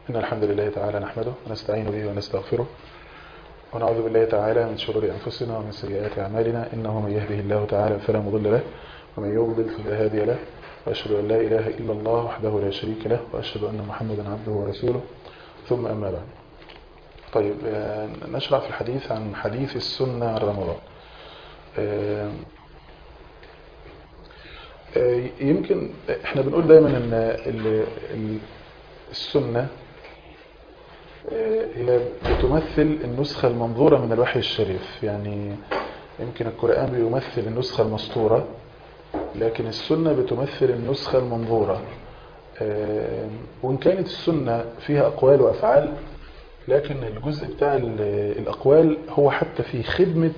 إن الحمد لله تعالى نحمده ونستعين به ونستغفره ونعوذ بالله تعالى من شرور أنفسنا ومن سيئات أعمالنا إنه من يهده الله تعالى فلا مضل له ومن يضلل فلا هادي له وأشهد أن لا إله إلا الله وحده لا شريك له وأشهد أن محمدا عبده ورسوله ثم أما بعد طيب نشرع في الحديث عن حديث السنة عن رمضان يمكن احنا بنقول دايما ان السنة هي بتمثل النسخة المنظورة من الوحي الشريف يعني يمكن القرآن بيمثل النسخة المسطورة لكن السنة بتمثل النسخة المنظورة وإن كانت السنة فيها أقوال وأفعال لكن الجزء بتاع الأقوال هو حتى في خدمة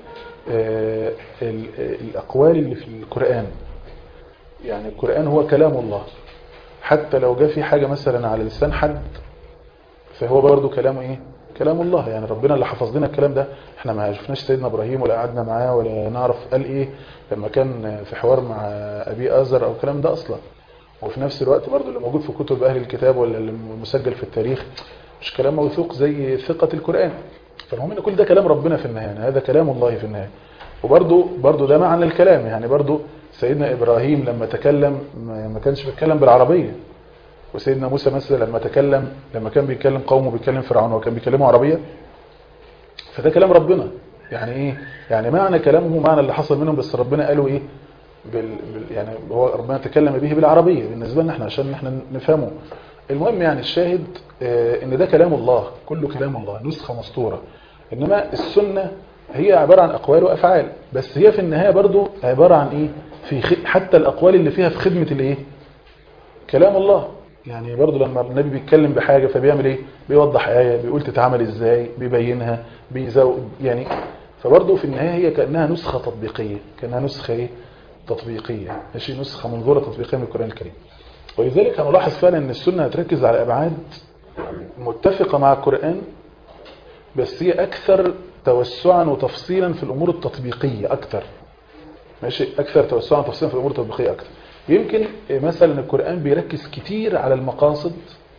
الأقوال اللي في القرآن يعني القرآن هو كلام الله حتى لو جاء في حاجة مثلا على لسان حد فهو برضه كلامه ايه كلام الله يعني ربنا اللي حفظ لنا الكلام ده احنا ما شفناش سيدنا ابراهيم ولا قعدنا معاه ولا نعرف قال ايه لما كان في حوار مع ابي ازر او الكلام ده اصلا وفي نفس الوقت برضه اللي موجود في كتب اهل الكتاب ولا اللي مسجل في التاريخ مش كلام موثوق زي ثقة القرآن فالمهم ان كل ده كلام ربنا في النهاية يعني هذا كلام الله في النهاية وبرضه برضه ده معنى الكلام يعني برضه سيدنا إبراهيم لما تكلم ما كانش بيتكلم بالعربية وسيدنا موسى مثلا لما تكلم لما كان بيتكلم قومه بيتكلم فرعون وكان بيكلموا عربية فده كلام ربنا يعني ايه يعني معنى كلامه معنى اللي حصل منهم بس ربنا قالوا ايه بال بال يعني هو ربنا تكلم به بالعربية بالنسبة لنا احنا عشان احنا نفهمه المهم يعني الشاهد اه ان ده كلام الله كله كلام الله نسخة مسطورة انما السنة هي عبارة عن أقوال وأفعال بس هي في النهاية برضو عبارة عن إيه في حتى الأقوال اللي فيها في خدمة الإيه كلام الله يعني برضو لما النبي بيتكلم بحاجة فبيعمل إيه بيوضح آية بيقول تتعمل إزاي بيبينها بيزود يعني فبرضو في النهاية هي كأنها نسخة تطبيقية كأنها نسخة إيه تطبيقية ماشي نسخة منظورة تطبيقية من القرآن الكريم ولذلك هنلاحظ فعلا أن السنة هتركز على أبعاد متفقة مع القرآن بس هي أكثر توسعا وتفصيلا في الأمور التطبيقية أكثر ماشي أكثر توسعا وتفصيلا في الأمور التطبيقية أكثر يمكن مثلا القرآن بيركز كتير على المقاصد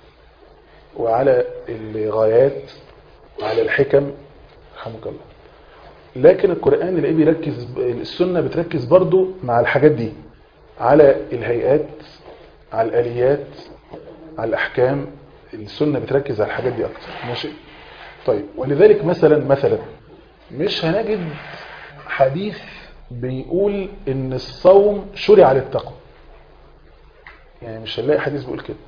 وعلى الغايات وعلى الحكم رحمك الله لكن القرآن اللي بيركز السنة بتركز برضو مع الحاجات دي على الهيئات على الآليات على الأحكام السنة بتركز على الحاجات دي أكثر ماشي طيب ولذلك مثلا مثلا مش هنجد حديث بيقول ان الصوم شرع للتقوى يعني مش هنلاقي حديث بيقول كده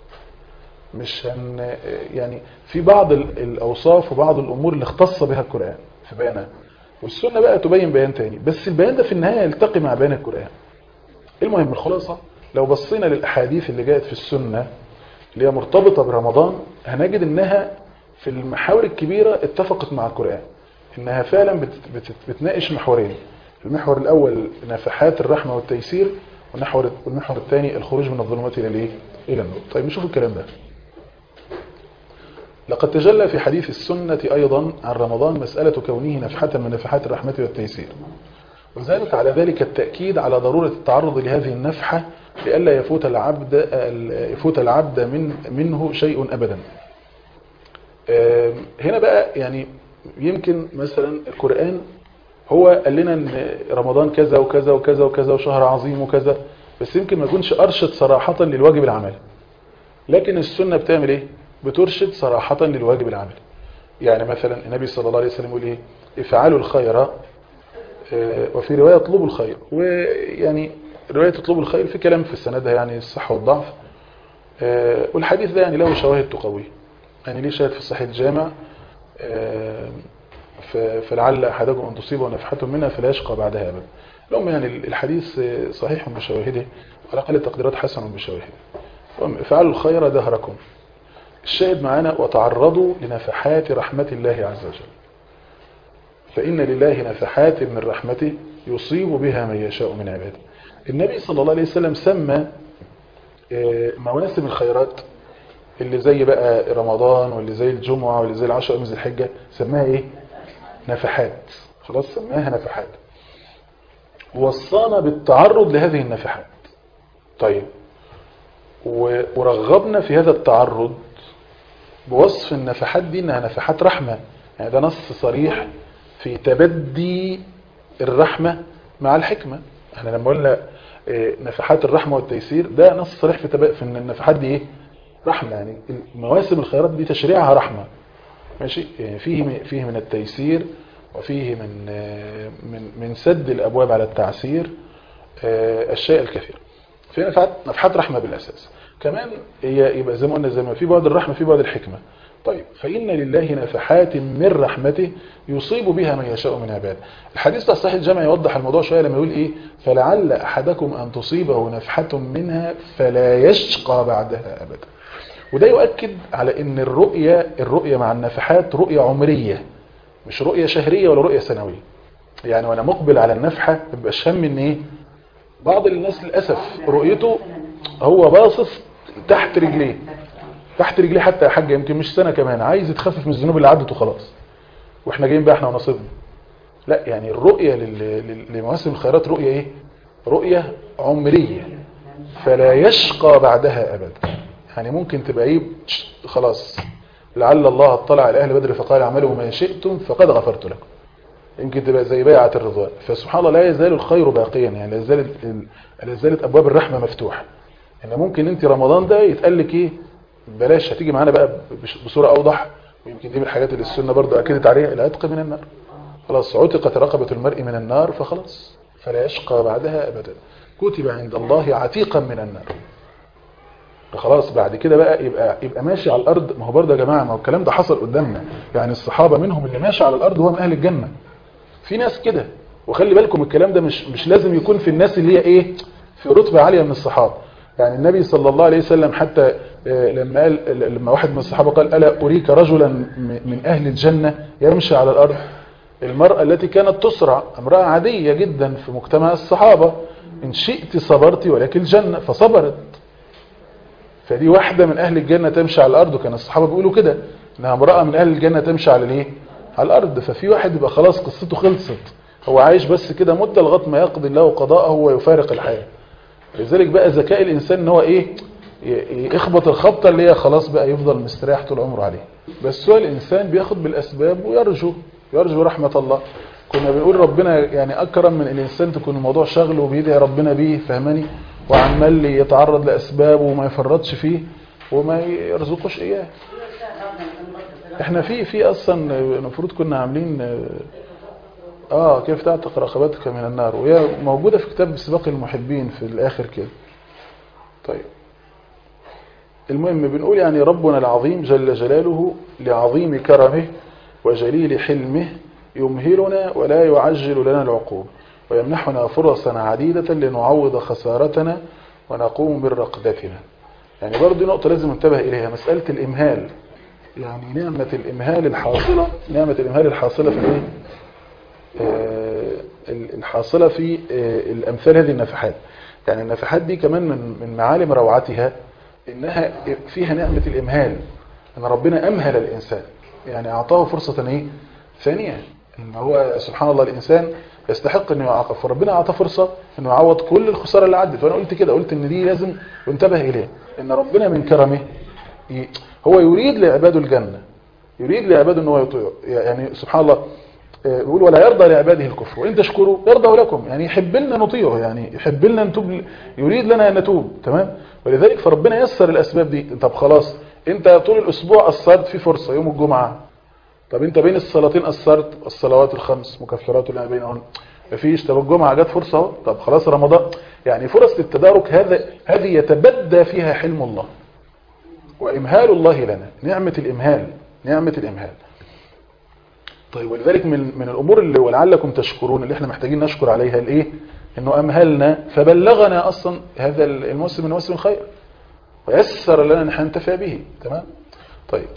مش هن يعني في بعض الاوصاف وبعض الامور اللي اختص بها القرآن في بيانها والسنة بقى تبين بيان تاني بس البيان ده في النهاية يلتقي مع بيان القرآن المهم الخلاصة لو بصينا للاحاديث اللي جاءت في السنة اللي هي مرتبطة برمضان هنجد انها في المحاور الكبيرة اتفقت مع القرآن انها فعلا بت بت بتناقش محورين المحور الاول نفحات الرحمة والتيسير والمحور والمحور الثاني الخروج من الظلمات الى الايه الى النور طيب نشوف الكلام ده لقد تجلى في حديث السنة ايضا عن رمضان مسألة كونه نفحة من نفحات الرحمة والتيسير وذلك على ذلك التأكيد على ضرورة التعرض لهذه النفحة لئلا يفوت العبد يفوت العبد من منه شيء ابدا هنا بقى يعني يمكن مثلا القرآن هو قال لنا ان رمضان كذا وكذا وكذا وكذا وشهر عظيم وكذا بس يمكن ما يكونش أرشد صراحة للواجب العملي لكن السنة بتعمل ايه بترشد صراحة للواجب العملي يعني مثلا النبي صلى الله عليه وسلم يقول ايه افعلوا الخير وفي رواية اطلبوا الخير ويعني رواية اطلبوا الخير في كلام في السندها يعني الصح والضعف والحديث ده يعني له شواهد تقويه يعني ليه شاهد في الصحيح الجامع فلعل أحدكم أن تصيبه نفحة منها فلا يشقى بعدها أبدا لهم يعني الحديث صحيح بشواهده على أقل التقديرات حسن بشواهده افعلوا الخير دهركم الشاهد معنا وتعرضوا لنفحات رحمة الله عز وجل فإن لله نفحات من رحمته يصيب بها من يشاء من عباده النبي صلى الله عليه وسلم سمى مواسم الخيرات اللي زي بقى رمضان واللي زي الجمعة واللي زي العشر أيام ذي الحجة سماها ايه نفحات خلاص سماها نفحات وصانا بالتعرض لهذه النفحات طيب ورغبنا في هذا التعرض بوصف النفحات دي انها نفحات رحمة يعني ده نص صريح في تبدي الرحمة مع الحكمة احنا لما قلنا اه نفحات الرحمة والتيسير ده نص صريح في, تب... في ان النفحات دي ايه رحمة يعني مواسم الخيرات دي تشريعها رحمة ماشي يعني فيه فيه من التيسير وفيه من من من سد الابواب على التعسير الشيء الكثير في نفحات نفحات رحمة بالاساس كمان هي يبقى زي ما قلنا زي ما في بعد الرحمة في بعد الحكمة طيب فإن لله نفحات من رحمته يصيب بها من يشاء من عباده الحديث ده الصحيح الجامع يوضح الموضوع شوية لما يقول إيه فلعل أحدكم أن تصيبه نفحة منها فلا يشقى بعدها أبدا وده يؤكد على ان الرؤية الرؤية مع النفحات رؤية عمرية مش رؤية شهرية ولا رؤية سنوية يعني وانا مقبل على النفحة مبقاش هم ان ايه بعض الناس للأسف رؤيته هو باصص تحت رجليه تحت رجليه حتى يا حاج يمكن مش سنة كمان عايز يتخفف من الذنوب اللي عدت وخلاص واحنا جايين بقى احنا ونصيبنا لا يعني الرؤية لمواسم الخيرات رؤية ايه رؤية عمرية فلا يشقى بعدها ابدا يعني ممكن تبقى ايه خلاص لعل الله اطلع على اهل بدر فقال اعملوا ما شئتم فقد غفرت لكم يمكن تبقى زي بيعة الرضوان فسبحان الله لا يزال الخير باقيا يعني لا زالت لا زالت ابواب الرحمه مفتوحه ان ممكن انت رمضان ده يتقال لك ايه بلاش هتيجي معانا بقى بصوره اوضح ويمكن دي من الحاجات اللي السنه برضه اكدت عليها العتق من النار خلاص عتقت رقبه المرء من النار فخلاص فلا يشقى بعدها ابدا كتب عند الله عتيقا من النار فخلاص بعد كده بقى يبقى يبقى ماشي على الارض ما هو برضه يا جماعه ما هو الكلام ده حصل قدامنا يعني الصحابه منهم اللي ماشي على الارض هو من اهل الجنه في ناس كده وخلي بالكم الكلام ده مش مش لازم يكون في الناس اللي هي ايه في رتبه عاليه من الصحابه يعني النبي صلى الله عليه وسلم حتى لما قال لما واحد من الصحابه قال الا اريك رجلا من اهل الجنه يمشي على الارض المراه التي كانت تسرع امراه عاديه جدا في مجتمع الصحابه ان شئت صبرت ولك الجنه فصبرت فدي واحدة من أهل الجنة تمشي على الأرض وكان الصحابة بيقولوا كده إنها امرأة من أهل الجنة تمشي على الإيه؟ على الأرض ففي واحد يبقى خلاص قصته خلصت هو عايش بس كده مدة لغايه ما يقضي الله قضاءه ويفارق الحياة لذلك بقى ذكاء الإنسان إن هو إيه يخبط الخبطة اللي هي خلاص بقى يفضل مستريح طول عمره عليه بس هو الإنسان بياخد بالأسباب ويرجو يرجو رحمة الله كنا بنقول ربنا يعني أكرم من الإنسان تكون الموضوع شغله وبيدعي ربنا بيه فهماني وعمال يتعرض لأسباب وما يفرطش فيه وما يرزقش إياه احنا في في اصلا المفروض كنا عاملين اه كيف تعتق رقبتك من النار وهي موجودة في كتاب سباق المحبين في الاخر كده طيب المهم بنقول يعني ربنا العظيم جل جلاله لعظيم كرمه وجليل حلمه يمهلنا ولا يعجل لنا العقوبة ويمنحنا فرصا عديدة لنعوض خسارتنا ونقوم بالرقدتنا يعني برضه نقطة لازم ننتبه إليها مسألة الإمهال يعني نعمة الإمهال الحاصلة نعمة الإمهال الحاصلة في الإيه؟ آه الحاصلة في آه الأمثال هذه النفحات يعني النفحات دي كمان من من معالم روعتها إنها فيها نعمة الإمهال أن ربنا أمهل الإنسان يعني أعطاه فرصة إيه؟ ثانية إن هو سبحان الله الإنسان يستحق أنه يعاقب فربنا أعطاه فرصة أنه يعوض كل الخسارة اللي عدت وأنا قلت كده قلت أن دي لازم ينتبه إليه إن ربنا من كرمه هو يريد لعباده الجنة يريد لعباده أنه يطيع يعني سبحان الله يقول ولا يرضى لعباده الكفر وإن تشكروا يرضى لكم يعني يحب لنا نطيعه يعني يحب لنا نتوب يريد لنا أن نتوب تمام ولذلك فربنا يسر الأسباب دي طب خلاص انت طول الأسبوع قصرت في فرصة يوم الجمعة طب انت بين الصلاتين قصرت الصلوات الخمس مكفرات اللي بينهن مفيش طب الجمعة جت فرصة اهو طب خلاص رمضان يعني فرص التدارك هذا هذه يتبدى فيها حلم الله وإمهال الله لنا نعمة الإمهال نعمة الإمهال طيب ولذلك من من الأمور اللي ولعلكم تشكرون اللي احنا محتاجين نشكر عليها الايه انه أمهلنا فبلغنا أصلا هذا الموسم من موسم الخير ويسر لنا ان ننتفع به تمام طيب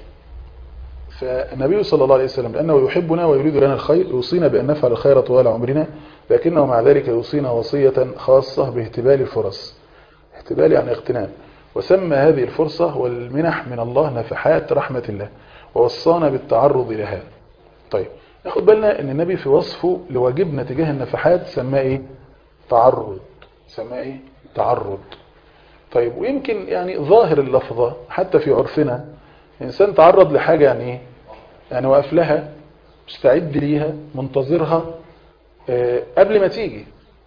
فالنبي صلى الله عليه وسلم لأنه يحبنا ويريد لنا الخير يوصينا بأن نفعل الخير طوال عمرنا لكنه مع ذلك يوصينا وصية خاصة باهتبال الفرص اهتبال يعني اغتنام وسمى هذه الفرصة والمنح من الله نفحات رحمة الله ووصانا بالتعرض لها طيب ناخد بالنا ان النبي في وصفه لواجبنا تجاه النفحات سماه ايه تعرض سماه ايه تعرض طيب ويمكن يعني ظاهر اللفظة حتى في عرفنا الانسان تعرض لحاجه يعني ايه يعني واقف لها مستعد ليها منتظرها آه، قبل ما تيجي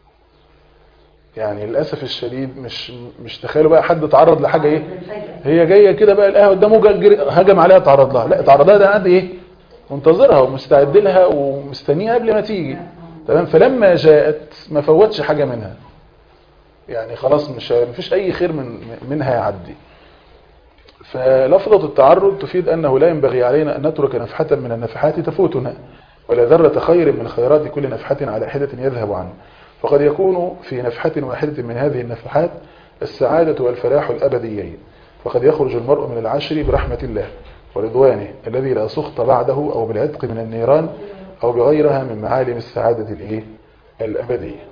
يعني للاسف الشديد مش مش تخيلوا بقى حد تعرض لحاجه ايه هي جايه كده بقى القهوه قدامه جا- جري- هجم عليها تعرض لها لا تعرض لها ده قاعد ايه منتظرها ومستعد لها ومستنيها قبل ما تيجي تمام فلما جاءت ما فوتش حاجه منها يعني خلاص مش مفيش اي خير من منها يعدي فلفظة التعرض تفيد أنه لا ينبغي علينا أن نترك نفحة من النفحات تفوتنا ولا ذرة خير من خيرات كل نفحة على حدة يذهب عنه فقد يكون في نفحة واحدة من هذه النفحات السعادة والفلاح الأبديين فقد يخرج المرء من العشر برحمة الله ورضوانه الذي لا سخط بعده أو بالعتق من النيران أو بغيرها من معالم السعادة الإيه؟ الأبدية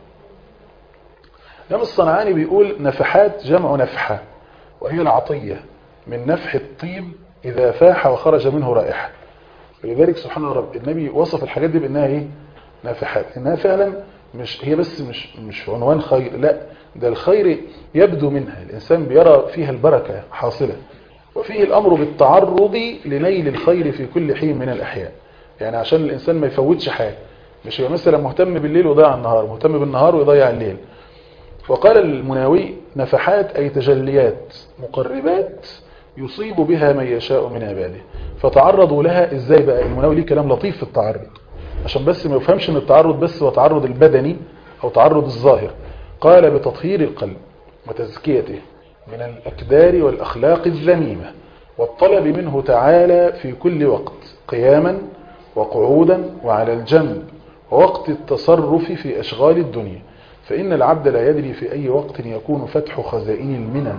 الإمام الصنعاني بيقول نفحات جمع نفحة وهي العطية من نفح الطيب إذا فاح وخرج منه رائحة ولذلك سبحان رب النبي وصف الحاجات دي بأنها إيه؟ نافحات إنها فعلا مش هي بس مش مش عنوان خير لا ده الخير يبدو منها الإنسان بيرى فيها البركة حاصلة وفيه الأمر بالتعرض لنيل الخير في كل حين من الأحيان يعني عشان الإنسان ما يفوتش حاجة مش يبقى مثلا مهتم بالليل ويضيع النهار مهتم بالنهار ويضيع الليل وقال المناوي نفحات أي تجليات مقربات يصيب بها من يشاء من عباده فتعرضوا لها ازاي بقى المناوي ليه كلام لطيف في التعرض عشان بس ما يفهمش ان التعرض بس هو تعرض البدني او تعرض الظاهر قال بتطهير القلب وتزكيته من الأكدار والأخلاق الذميمة والطلب منه تعالى في كل وقت قياما وقعودا وعلى الجنب ووقت التصرف في أشغال الدنيا فإن العبد لا يدري في أي وقت يكون فتح خزائن المنن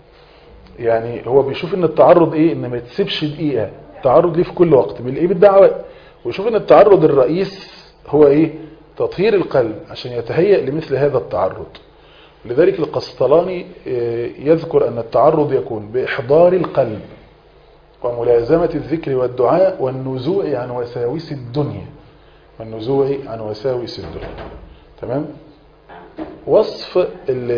يعني هو بيشوف ان التعرض ايه ان ما يتسيبش دقيقة التعرض ليه في كل وقت بالايه بالدعوات ويشوف ان التعرض الرئيس هو ايه تطهير القلب عشان يتهيأ لمثل هذا التعرض لذلك القسطلاني يذكر أن التعرض يكون بإحضار القلب وملازمة الذكر والدعاء والنزوع عن وساوس الدنيا والنزوع عن وساوس الدنيا تمام وصف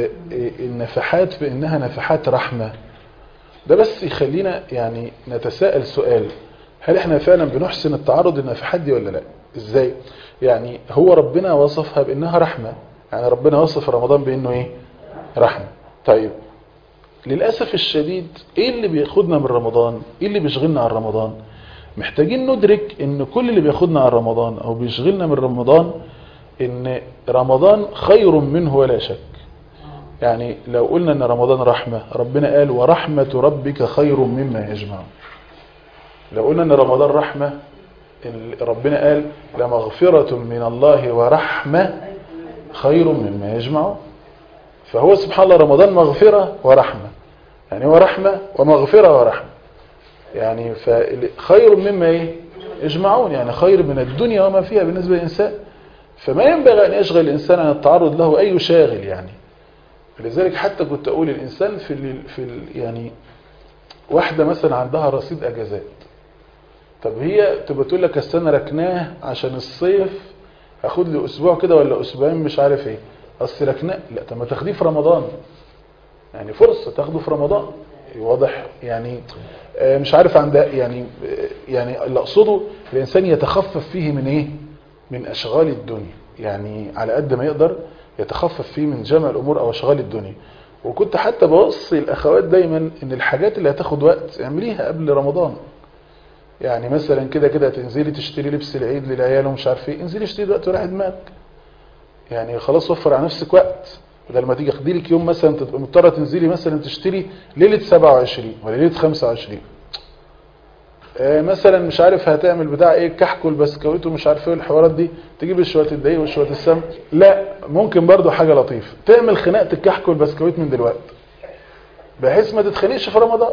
النفحات بأنها نفحات رحمة ده بس يخلينا يعني نتساءل سؤال هل احنا فعلا بنحسن التعرض للنفحات دي ولا لا ازاي يعني هو ربنا وصفها بأنها رحمة يعني ربنا وصف رمضان بأنه ايه رحمة طيب للأسف الشديد ايه اللي بياخدنا من رمضان ايه اللي بيشغلنا عن رمضان محتاجين ندرك ان كل اللي بياخدنا عن رمضان او بيشغلنا من رمضان ان رمضان خير منه ولا شك يعني لو قلنا ان رمضان رحمة ربنا قال ورحمة ربك خير مما يجمعون لو قلنا ان رمضان رحمة ربنا قال لمغفرة من الله ورحمة خير مما يجمعون فهو سبحان الله رمضان مغفرة ورحمة يعني هو رحمة ومغفرة ورحمة يعني فخير مما ايه يجمعون يعني خير من الدنيا وما فيها بالنسبة للإنسان فما ينبغي أن يشغل الإنسان عن التعرض له أي شاغل يعني فلذلك حتى كنت أقول الإنسان في ال في ال يعني واحدة مثلا عندها رصيد أجازات طب هي تبقى تقول لك السنة ركناه عشان الصيف هاخد لي أسبوع كده ولا أسبوعين مش عارف إيه أصل ركناه لا طب ما تاخديه في رمضان يعني فرصة تاخده في رمضان واضح يعني مش عارف عند يعني يعني اللي أقصده الإنسان يتخفف فيه من إيه من أشغال الدنيا يعني على قد ما يقدر يتخفف فيه من جمع الأمور أو أشغال الدنيا وكنت حتى بوصي الأخوات دايما إن الحاجات اللي هتاخد وقت اعمليها قبل رمضان يعني مثلا كده كده تنزلي تشتري لبس العيد للعيال ومش عارف ايه انزلي اشتري دلوقتي وراح دماغك يعني خلاص وفر على نفسك وقت بدل ما تيجي خدي لك يوم مثلا تبقى مضطره تنزلي مثلا تشتري ليله 27 ولا ليله 25 آه مثلا مش عارف هتعمل بتاع ايه الكحك والبسكويت ومش عارف ايه الحوارات دي تجيب شويه الدقيق وشويه السمن لا ممكن برضو حاجه لطيفه تعمل خناقه الكحك والبسكويت من دلوقتي بحيث ما تتخانقش في رمضان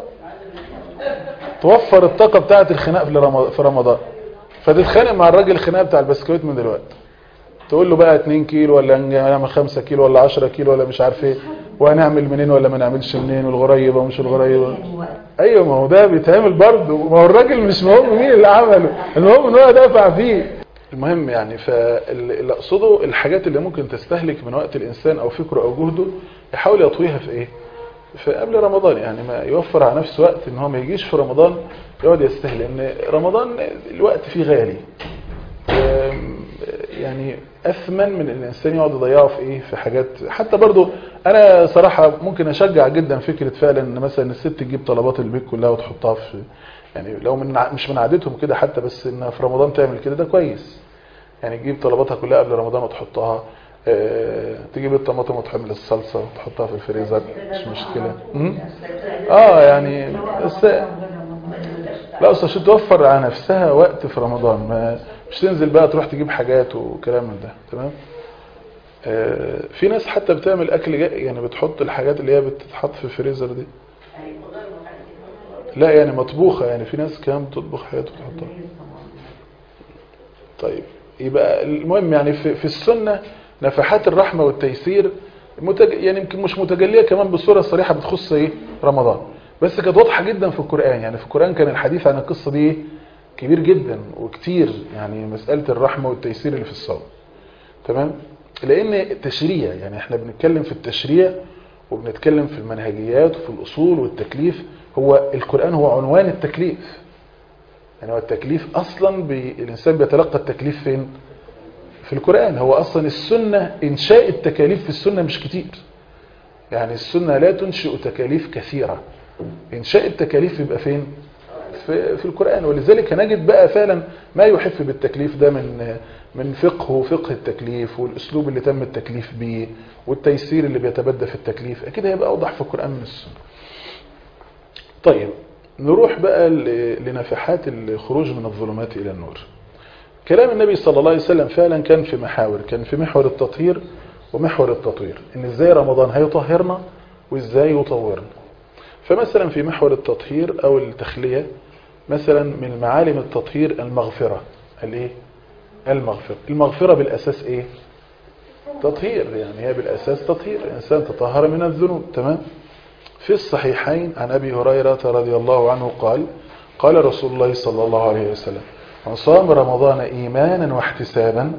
توفر الطاقه بتاعه الخناق في رمضان فتتخانق مع الراجل الخناقه بتاع البسكويت من دلوقتي تقول له بقى 2 كيلو ولا نعمل 5 كيلو ولا 10 كيلو ولا مش عارف ايه وهنعمل منين ولا ما نعملش منين والغريبه ومش الغريبه ايوه ما هو ده بيتعمل برضه ما هو الراجل مش مهم مين اللي عمله المهم ان هو دافع فيه المهم يعني فاللي اقصده الحاجات اللي ممكن تستهلك من وقت الانسان او فكره او جهده يحاول يطويها في ايه في قبل رمضان يعني ما يوفر على نفسه وقت ان هو ما يجيش في رمضان يقعد يستهل لان رمضان الوقت فيه غالي يعني اثمن من ان الانسان يقعد يضيعه في ايه في حاجات حتى برضو انا صراحة ممكن اشجع جدا فكرة فعلا ان مثلا الست تجيب طلبات البيت كلها وتحطها في يعني لو من مش من عادتهم كده حتى بس ان في رمضان تعمل كده ده كويس يعني تجيب طلباتها كلها قبل رمضان وتحطها اه تجيب الطماطم وتحمل الصلصة وتحطها في الفريزر مش مشكلة اه يعني بس لا اصل عشان توفر على نفسها وقت في رمضان ما مش تنزل بقى تروح تجيب حاجات وكلام من ده تمام آه في ناس حتى بتعمل اكل يعني بتحط الحاجات اللي هي بتتحط في الفريزر دي لا يعني مطبوخة يعني في ناس كمان بتطبخ حاجات وتحطها طيب يبقى المهم يعني في, في السنة نفحات الرحمة والتيسير متج... يعني يمكن مش متجلية كمان بالصورة الصريحة بتخص ايه رمضان بس كانت واضحة جدا في القرآن يعني في القرآن كان الحديث عن القصة دي كبير جدا وكتير يعني مسألة الرحمة والتيسير اللي في الصوم تمام لان تشريع يعني احنا بنتكلم في التشريع وبنتكلم في المنهجيات وفي الأصول والتكليف هو القرآن هو عنوان التكليف يعني هو التكليف أصلا بي... الإنسان بيتلقى التكليف فين في القرآن هو أصلا السنة إنشاء التكاليف في السنة مش كتير يعني السنة لا تنشئ تكاليف كثيرة إنشاء التكاليف يبقى فين في, في القرآن ولذلك نجد بقى فعلا ما يحف بالتكليف ده من من فقه وفقه التكليف والأسلوب اللي تم التكليف به والتيسير اللي بيتبدى في التكليف أكيد هيبقى أوضح في القرآن من السنة طيب نروح بقى لنفحات الخروج من الظلمات إلى النور كلام النبي صلى الله عليه وسلم فعلا كان في محاور كان في محور التطهير ومحور التطوير ان ازاي رمضان هيطهرنا وازاي يطورنا فمثلا في محور التطهير او التخلية مثلا من معالم التطهير المغفرة الايه المغفرة المغفرة بالاساس ايه تطهير يعني هي بالاساس تطهير الانسان تطهر من الذنوب تمام في الصحيحين عن ابي هريرة رضي الله عنه قال قال رسول الله صلى الله عليه وسلم من صام رمضان ايمانا واحتسابا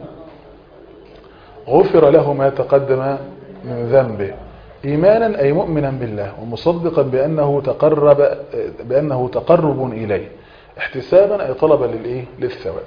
غفر له ما تقدم من ذنبه إيمانا أي مؤمنا بالله ومصدقا بأنه تقرب بأنه تقرب إليه احتسابا أي طلبا للإيه للثواب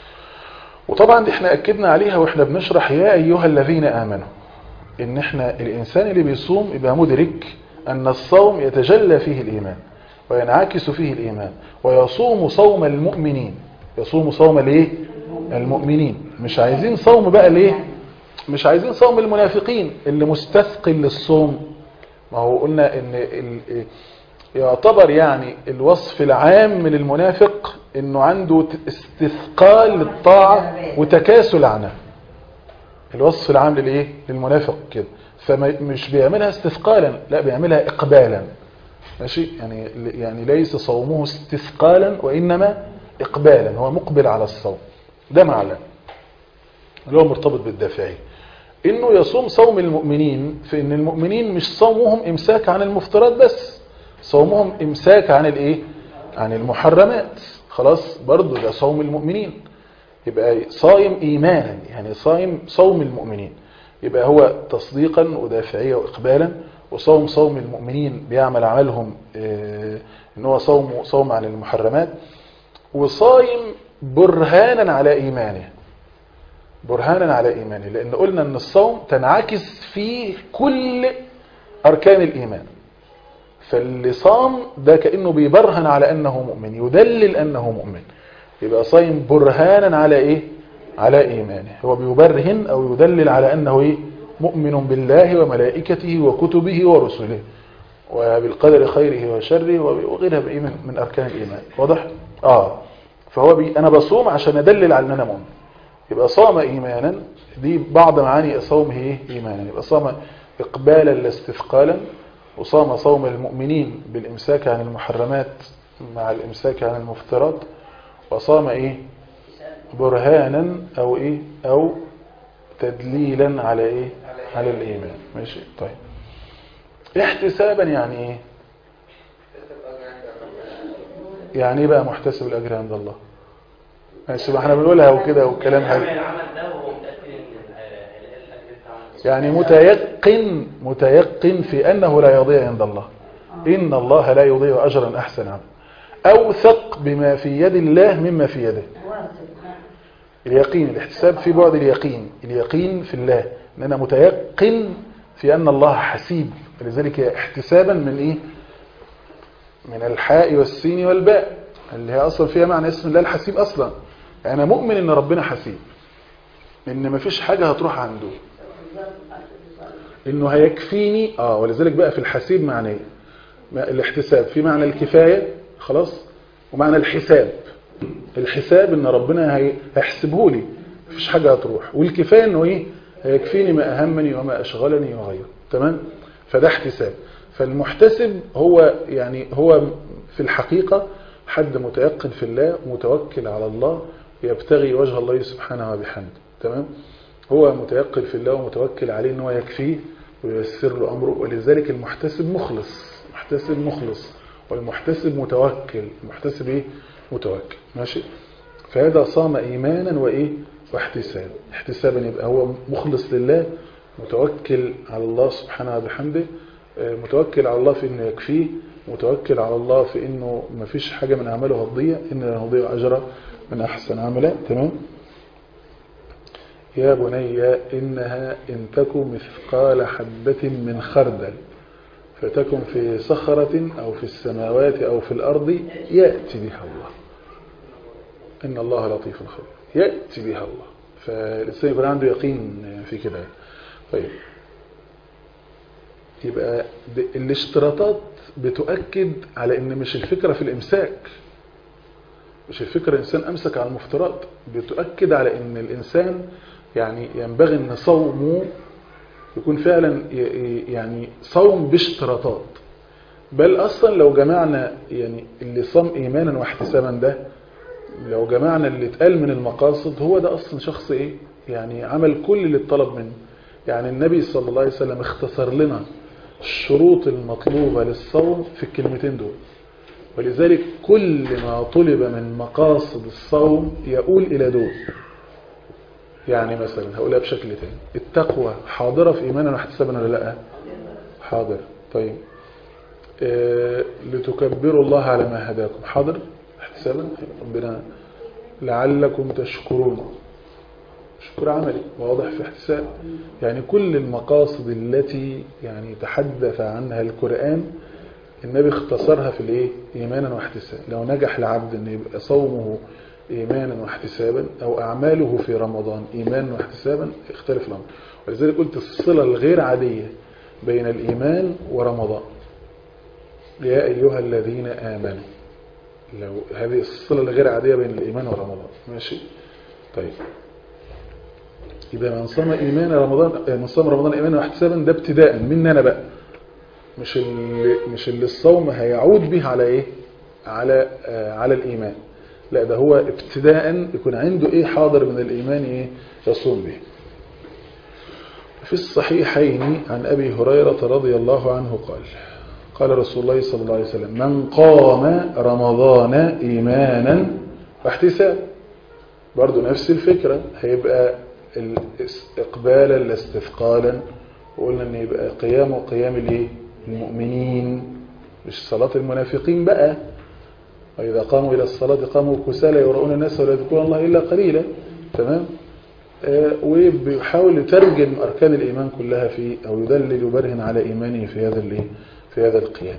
وطبعا احنا أكدنا عليها واحنا بنشرح يا أيها الذين آمنوا إن احنا الإنسان اللي بيصوم يبقى مدرك أن الصوم يتجلى فيه الإيمان وينعكس فيه الإيمان ويصوم صوم المؤمنين يصوم صوم الايه المؤمنين مش عايزين صوم بقى ليه مش عايزين صوم المنافقين اللي مستثقل للصوم ما هو قلنا ان يعتبر يعني الوصف العام من المنافق انه عنده استثقال للطاعة وتكاسل عنها الوصف العام للايه للمنافق كده فمش بيعملها استثقالا لا بيعملها اقبالا ماشي يعني يعني ليس صومه استثقالا وانما اقبالا هو مقبل على الصوم ده معنى اللي هو مرتبط بالدافعي انه يصوم صوم المؤمنين في ان المؤمنين مش صومهم امساك عن المفترات بس صومهم امساك عن الايه عن المحرمات خلاص برضو ده صوم المؤمنين يبقى صايم ايمانا يعني صايم صوم المؤمنين يبقى هو تصديقا ودافعية واقبالا وصوم صوم المؤمنين بيعمل عملهم اه ان هو صوم صوم عن المحرمات وصايم برهانا على ايمانه برهانا على إيمانه لأن قلنا أن الصوم تنعكس فيه كل أركان الإيمان فاللي صام ده كأنه بيبرهن على أنه مؤمن يدلل أنه مؤمن يبقى صايم برهانا على إيه على إيمانه هو بيبرهن أو يدلل على أنه إيه مؤمن بالله وملائكته وكتبه ورسله وبالقدر خيره وشره وغيرها بإيه من, من أركان الإيمان واضح؟ آه فهو بي أنا بصوم عشان أدلل على أن أنا مؤمن يبقى صام إيمانا دي بعض معاني صومه إيه؟ إيمانا يبقى صام إقبالا لا استثقالا وصام صوم المؤمنين بالإمساك عن المحرمات مع الإمساك عن المفترات وصام إيه برهانا أو إيه أو تدليلا على إيه على الإيمان ماشي طيب احتسابا يعني إيه يعني إيه بقى محتسب الأجر عند الله ماشي ما احنا بنقولها وكده والكلام حلو يعني متيقن متيقن في أنه لا يضيع عند الله إن الله لا يضيع أجرا أحسن عمل أوثق بما في يد الله مما في يده اليقين الاحتساب في بعد اليقين اليقين في الله ان انا متيقن في ان الله حسيب لذلك احتسابا من ايه من الحاء والسين والباء اللي هي اصلا فيها معنى اسم الله الحسيب اصلا انا مؤمن ان ربنا حسيب ان مفيش حاجة هتروح عنده انه هيكفيني اه ولذلك بقى في الحسيب معنى ايه الاحتساب في معنى الكفاية خلاص ومعنى الحساب الحساب ان ربنا هيحسبه لي مفيش حاجة هتروح والكفاية انه ايه هيكفيني ما اهمني وما اشغلني وغيره تمام فده احتساب فالمحتسب هو يعني هو في الحقيقة حد متيقن في الله متوكل على الله يبتغي وجه الله سبحانه وبحمده تمام هو متيقن في الله ومتوكل عليه ان هو يكفيه وييسر له امره ولذلك المحتسب مخلص محتسب مخلص والمحتسب متوكل المحتسب ايه متوكل ماشي فهذا صام ايمانا وايه واحتساب احتسابا يبقى هو مخلص لله متوكل على الله سبحانه وبحمده متوكل على الله في انه يكفيه متوكل على الله في انه ما فيش حاجة من اعماله هتضيع ان هتضيع اجره من احسن عملا تمام يا بني إنها إن تك مثقال حبة من خردل فتكن في صخرة أو في السماوات أو في الأرض يأتي بها الله إن الله لطيف خبير يأتي بها الله فالإنسان يكون عنده يقين في كده طيب يبقى الاشتراطات بتؤكد على ان مش الفكرة في الامساك مش الفكرة الانسان امسك على المفترض بتؤكد على ان الانسان يعني ينبغي ان صومه يكون فعلا يعني صوم باشتراطات بل اصلا لو جمعنا يعني اللي صام ايمانا واحتسابا ده لو جمعنا اللي اتقال من المقاصد هو ده اصلا شخص ايه يعني عمل كل اللي اتطلب منه يعني النبي صلى الله عليه وسلم اختصر لنا الشروط المطلوبة للصوم في الكلمتين دول ولذلك كل ما طلب من مقاصد الصوم يقول إلى دول يعني مثلا هقولها بشكل تاني التقوى حاضرة في إيمانا واحتسابا ولا لا حاضر طيب آه لتكبروا الله على ما هداكم حاضر احتسابا ربنا لعلكم تشكرون شكر عملي واضح في احتساب يعني كل المقاصد التي يعني تحدث عنها القرآن النبي اختصرها في الايه ايمانا واحتسابا لو نجح العبد ان يبقى صومه ايمانا واحتسابا او اعماله في رمضان ايمانا واحتسابا اختلف الامر ولذلك قلت الصلة الغير عادية بين الايمان ورمضان يا ايها الذين امنوا لو هذه الصلة الغير عادية بين الايمان ورمضان ماشي طيب يبقى من صام ايمانا رمضان من صام رمضان ايمانا واحتسابا ده ابتداء مني انا بقى مش اللي مش اللي الصوم هيعود به على ايه على آه على الايمان لا ده هو ابتداء يكون عنده ايه حاضر من الايمان ايه يصوم به في الصحيحين عن ابي هريره رضي الله عنه قال قال رسول الله صلى الله عليه وسلم من قام رمضان ايمانا واحتسابا برضه نفس الفكره هيبقى اقبالا لا استثقالا وقلنا ان يبقى قيام وقيام الايه المؤمنين مش صلاة المنافقين بقى وإذا قاموا إلى الصلاة قاموا كسالى يراؤون الناس ولا يذكرون الله إلا قليلا تمام آه وبيحاول يترجم أركان الإيمان كلها في أو يدلل يبرهن على إيمانه في هذا الايه في هذا القيام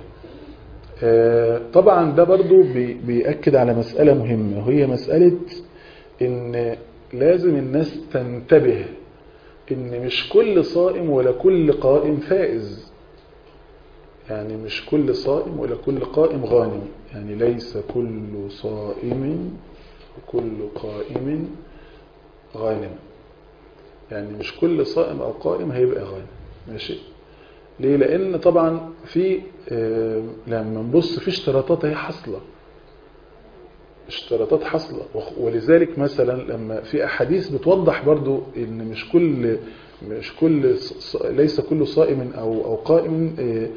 آه طبعا ده برضو بي بيأكد على مسألة مهمة وهي مسألة إن لازم الناس تنتبه إن مش كل صائم ولا كل قائم فائز يعني مش كل صائم ولا كل قائم غانم يعني ليس كل صائم وكل قائم غانم يعني مش كل صائم أو قائم هيبقى غانم ماشي ليه لأن طبعا في آه لما نبص في اشتراطات هي حصلة اشتراطات حصلة ولذلك مثلا لما في أحاديث بتوضح برضو ان مش كل مش كل ليس كل صائم أو أو قائم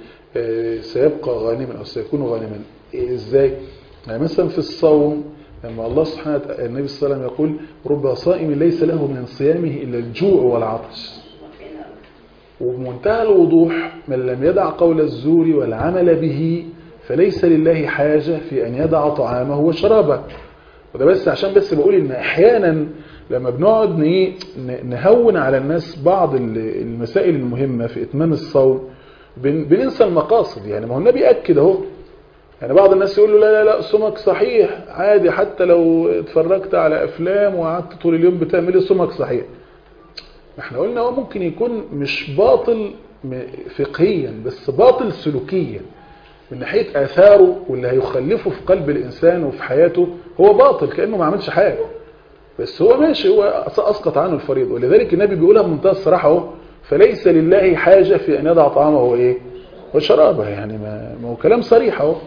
سيبقى غانما أو سيكون غانما إزاي يعني مثلا في الصوم لما الله سبحانه وتعالى النبي صلى الله عليه وسلم يقول رب صائم ليس له من صيامه إلا الجوع والعطش وبمنتهى الوضوح من لم يدع قول الزور والعمل به فليس لله حاجة في أن يدع طعامه وشرابه وده بس عشان بس بقول إن أحيانا لما بنقعد نهون على الناس بعض المسائل المهمة في إتمام الصوم بننسى المقاصد يعني ما هو النبي أكد اهو يعني بعض الناس يقول له لا لا لا صومك صحيح عادي حتى لو اتفرجت على أفلام وقعدت طول اليوم بتعمل ايه صومك صحيح احنا قلنا هو ممكن يكون مش باطل فقهيا بس باطل سلوكيا من ناحية آثاره واللي هيخلفه في قلب الإنسان وفي حياته هو باطل كأنه ما عملش حاجة بس هو ماشي هو أسقط عنه الفريضة ولذلك النبي بيقولها بمنتهى الصراحة اهو فليس لله حاجة في أن يضع طعامه وإيه وشرابه يعني ما, ما هو كلام صريح اهو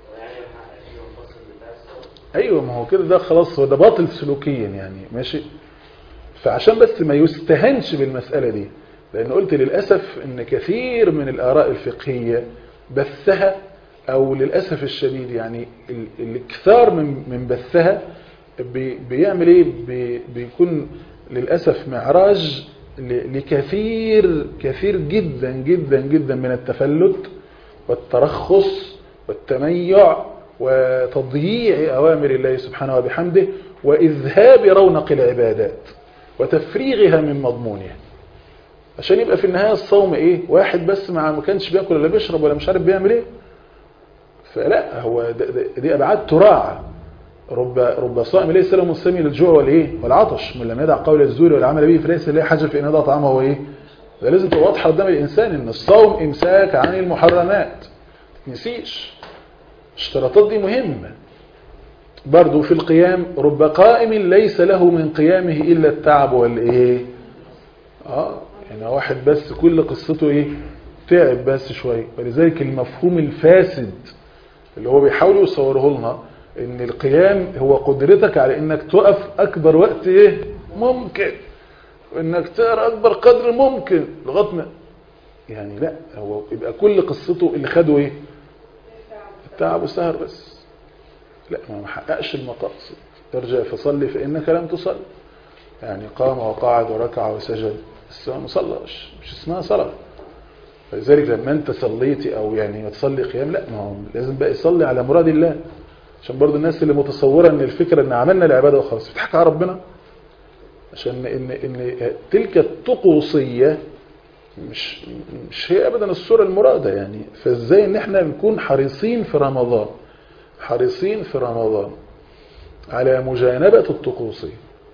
أيوة ما هو كده ده خلاص هو ده باطل سلوكيا يعني ماشي فعشان بس ما يستهنش بالمسألة دي لأن قلت للأسف أن كثير من الآراء الفقهية بثها أو للأسف الشديد يعني الكثار من من بثها بيعمل إيه بيكون للأسف معراج لكثير كثير جدا جدا جدا من التفلت والترخص والتميع وتضييع أوامر الله سبحانه وبحمده وإذهاب رونق العبادات وتفريغها من مضمونها عشان يبقى في النهاية الصوم ايه واحد بس مع ما كانش بياكل ولا بيشرب ولا مش عارف بيعمل ايه فلا هو دي ابعاد تراعى رب رب صائم ليس له مستمي للجوع والايه والعطش من لم يدع قول الزور والعمل به فليس له حاجه في ان يضع طعامه هو ايه ده لازم تبقى واضحه قدام الانسان ان الصوم امساك عن المحرمات ما تنسيش الاشتراطات دي مهمه برضو في القيام رب قائم ليس له من قيامه الا التعب والايه اه يعني واحد بس كل قصته ايه تعب بس شويه ولذلك المفهوم الفاسد اللي هو بيحاول يصوره لنا ان القيام هو قدرتك على انك تقف اكبر وقت ايه ممكن وانك تقرا اكبر قدر ممكن لغايه ما يعني لا هو يبقى كل قصته اللي خده ايه التعب والسهر بس لا ما حققش المقاصد ارجع فصلي فانك لم تصلي يعني قام وقعد وركع وسجد بس ما صلاش مش اسمها صلاه فلذلك لما انت صليتي او يعني تصلي قيام لا ما هو لازم بقى يصلي على مراد الله عشان برضو الناس اللي متصوره ان الفكره ان عملنا العباده وخلاص بتضحك على ربنا عشان ان ان تلك الطقوسيه مش مش هي ابدا الصوره المراده يعني فازاي ان احنا نكون حريصين في رمضان حريصين في رمضان على مجانبه الطقوسيه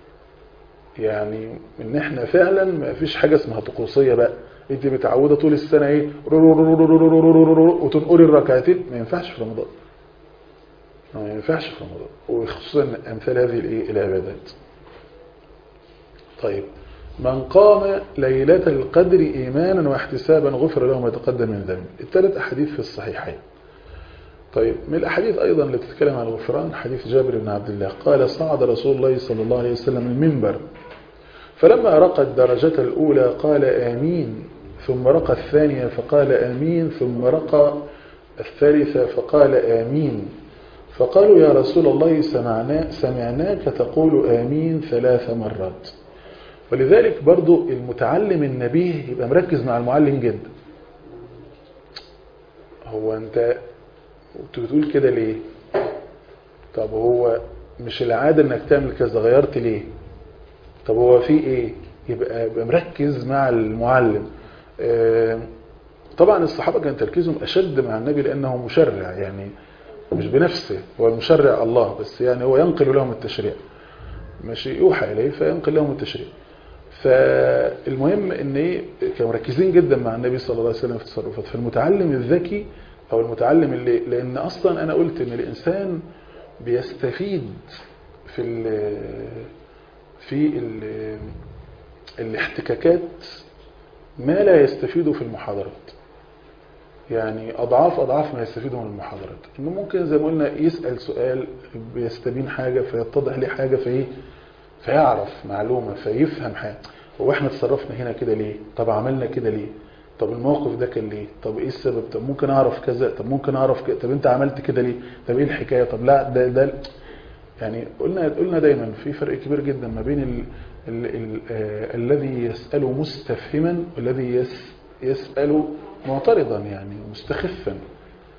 يعني ان احنا فعلا ما فيش حاجه اسمها طقوسيه بقى انت متعوده طول السنه ايه وتنقلي الركعتين ما ينفعش في رمضان ما ينفعش في رمضان وخصوصا امثال هذه الايه العبادات طيب من قام ليلة القدر إيمانا واحتسابا غفر له ما تقدم من ذنب الثلاث أحاديث في الصحيحين طيب من الأحاديث أيضا التي تتكلم عن الغفران حديث جابر بن عبد الله قال صعد رسول الله صلى الله عليه وسلم المنبر فلما رقى الدرجة الأولى قال آمين ثم رقى الثانية فقال آمين ثم رقى الثالثة فقال آمين فقالوا يا رسول الله سمعنا سمعناك تقول آمين ثلاث مرات ولذلك برضو المتعلم النبيه يبقى مركز مع المعلم جدا هو انت بتقول كده ليه طب هو مش العادة انك تعمل كذا غيرت ليه طب هو في ايه يبقى, يبقى مركز مع المعلم اه طبعا الصحابة كان تركيزهم اشد مع النبي لانه مشرع يعني مش بنفسه هو المشرع الله بس يعني هو ينقل لهم التشريع ماشي يوحى اليه فينقل لهم التشريع فالمهم ان ايه كانوا مركزين جدا مع النبي صلى الله عليه وسلم في التصرفات فالمتعلم الذكي او المتعلم اللي لان اصلا انا قلت ان الانسان بيستفيد في ال في ال الاحتكاكات ما لا يستفيده في المحاضرات يعني أضعاف أضعاف ما يستفيده من المحاضرات إنه ممكن زي ما قلنا يسأل سؤال بيستبين حاجة فيتضح ليه حاجة فإيه فيعرف معلومة فيفهم حاجة هو احنا تصرفنا هنا كده ليه طب عملنا كده ليه طب الموقف ده كان ليه طب ايه السبب طب ممكن اعرف كذا طب ممكن اعرف كذا طب انت عملت كده ليه طب ايه الحكاية طب لا ده ده يعني قلنا قلنا دايما في فرق كبير جدا ما بين ال ال ال آه الذي يسأل مستفهما والذي يس يسأل معترضا يعني مستخفا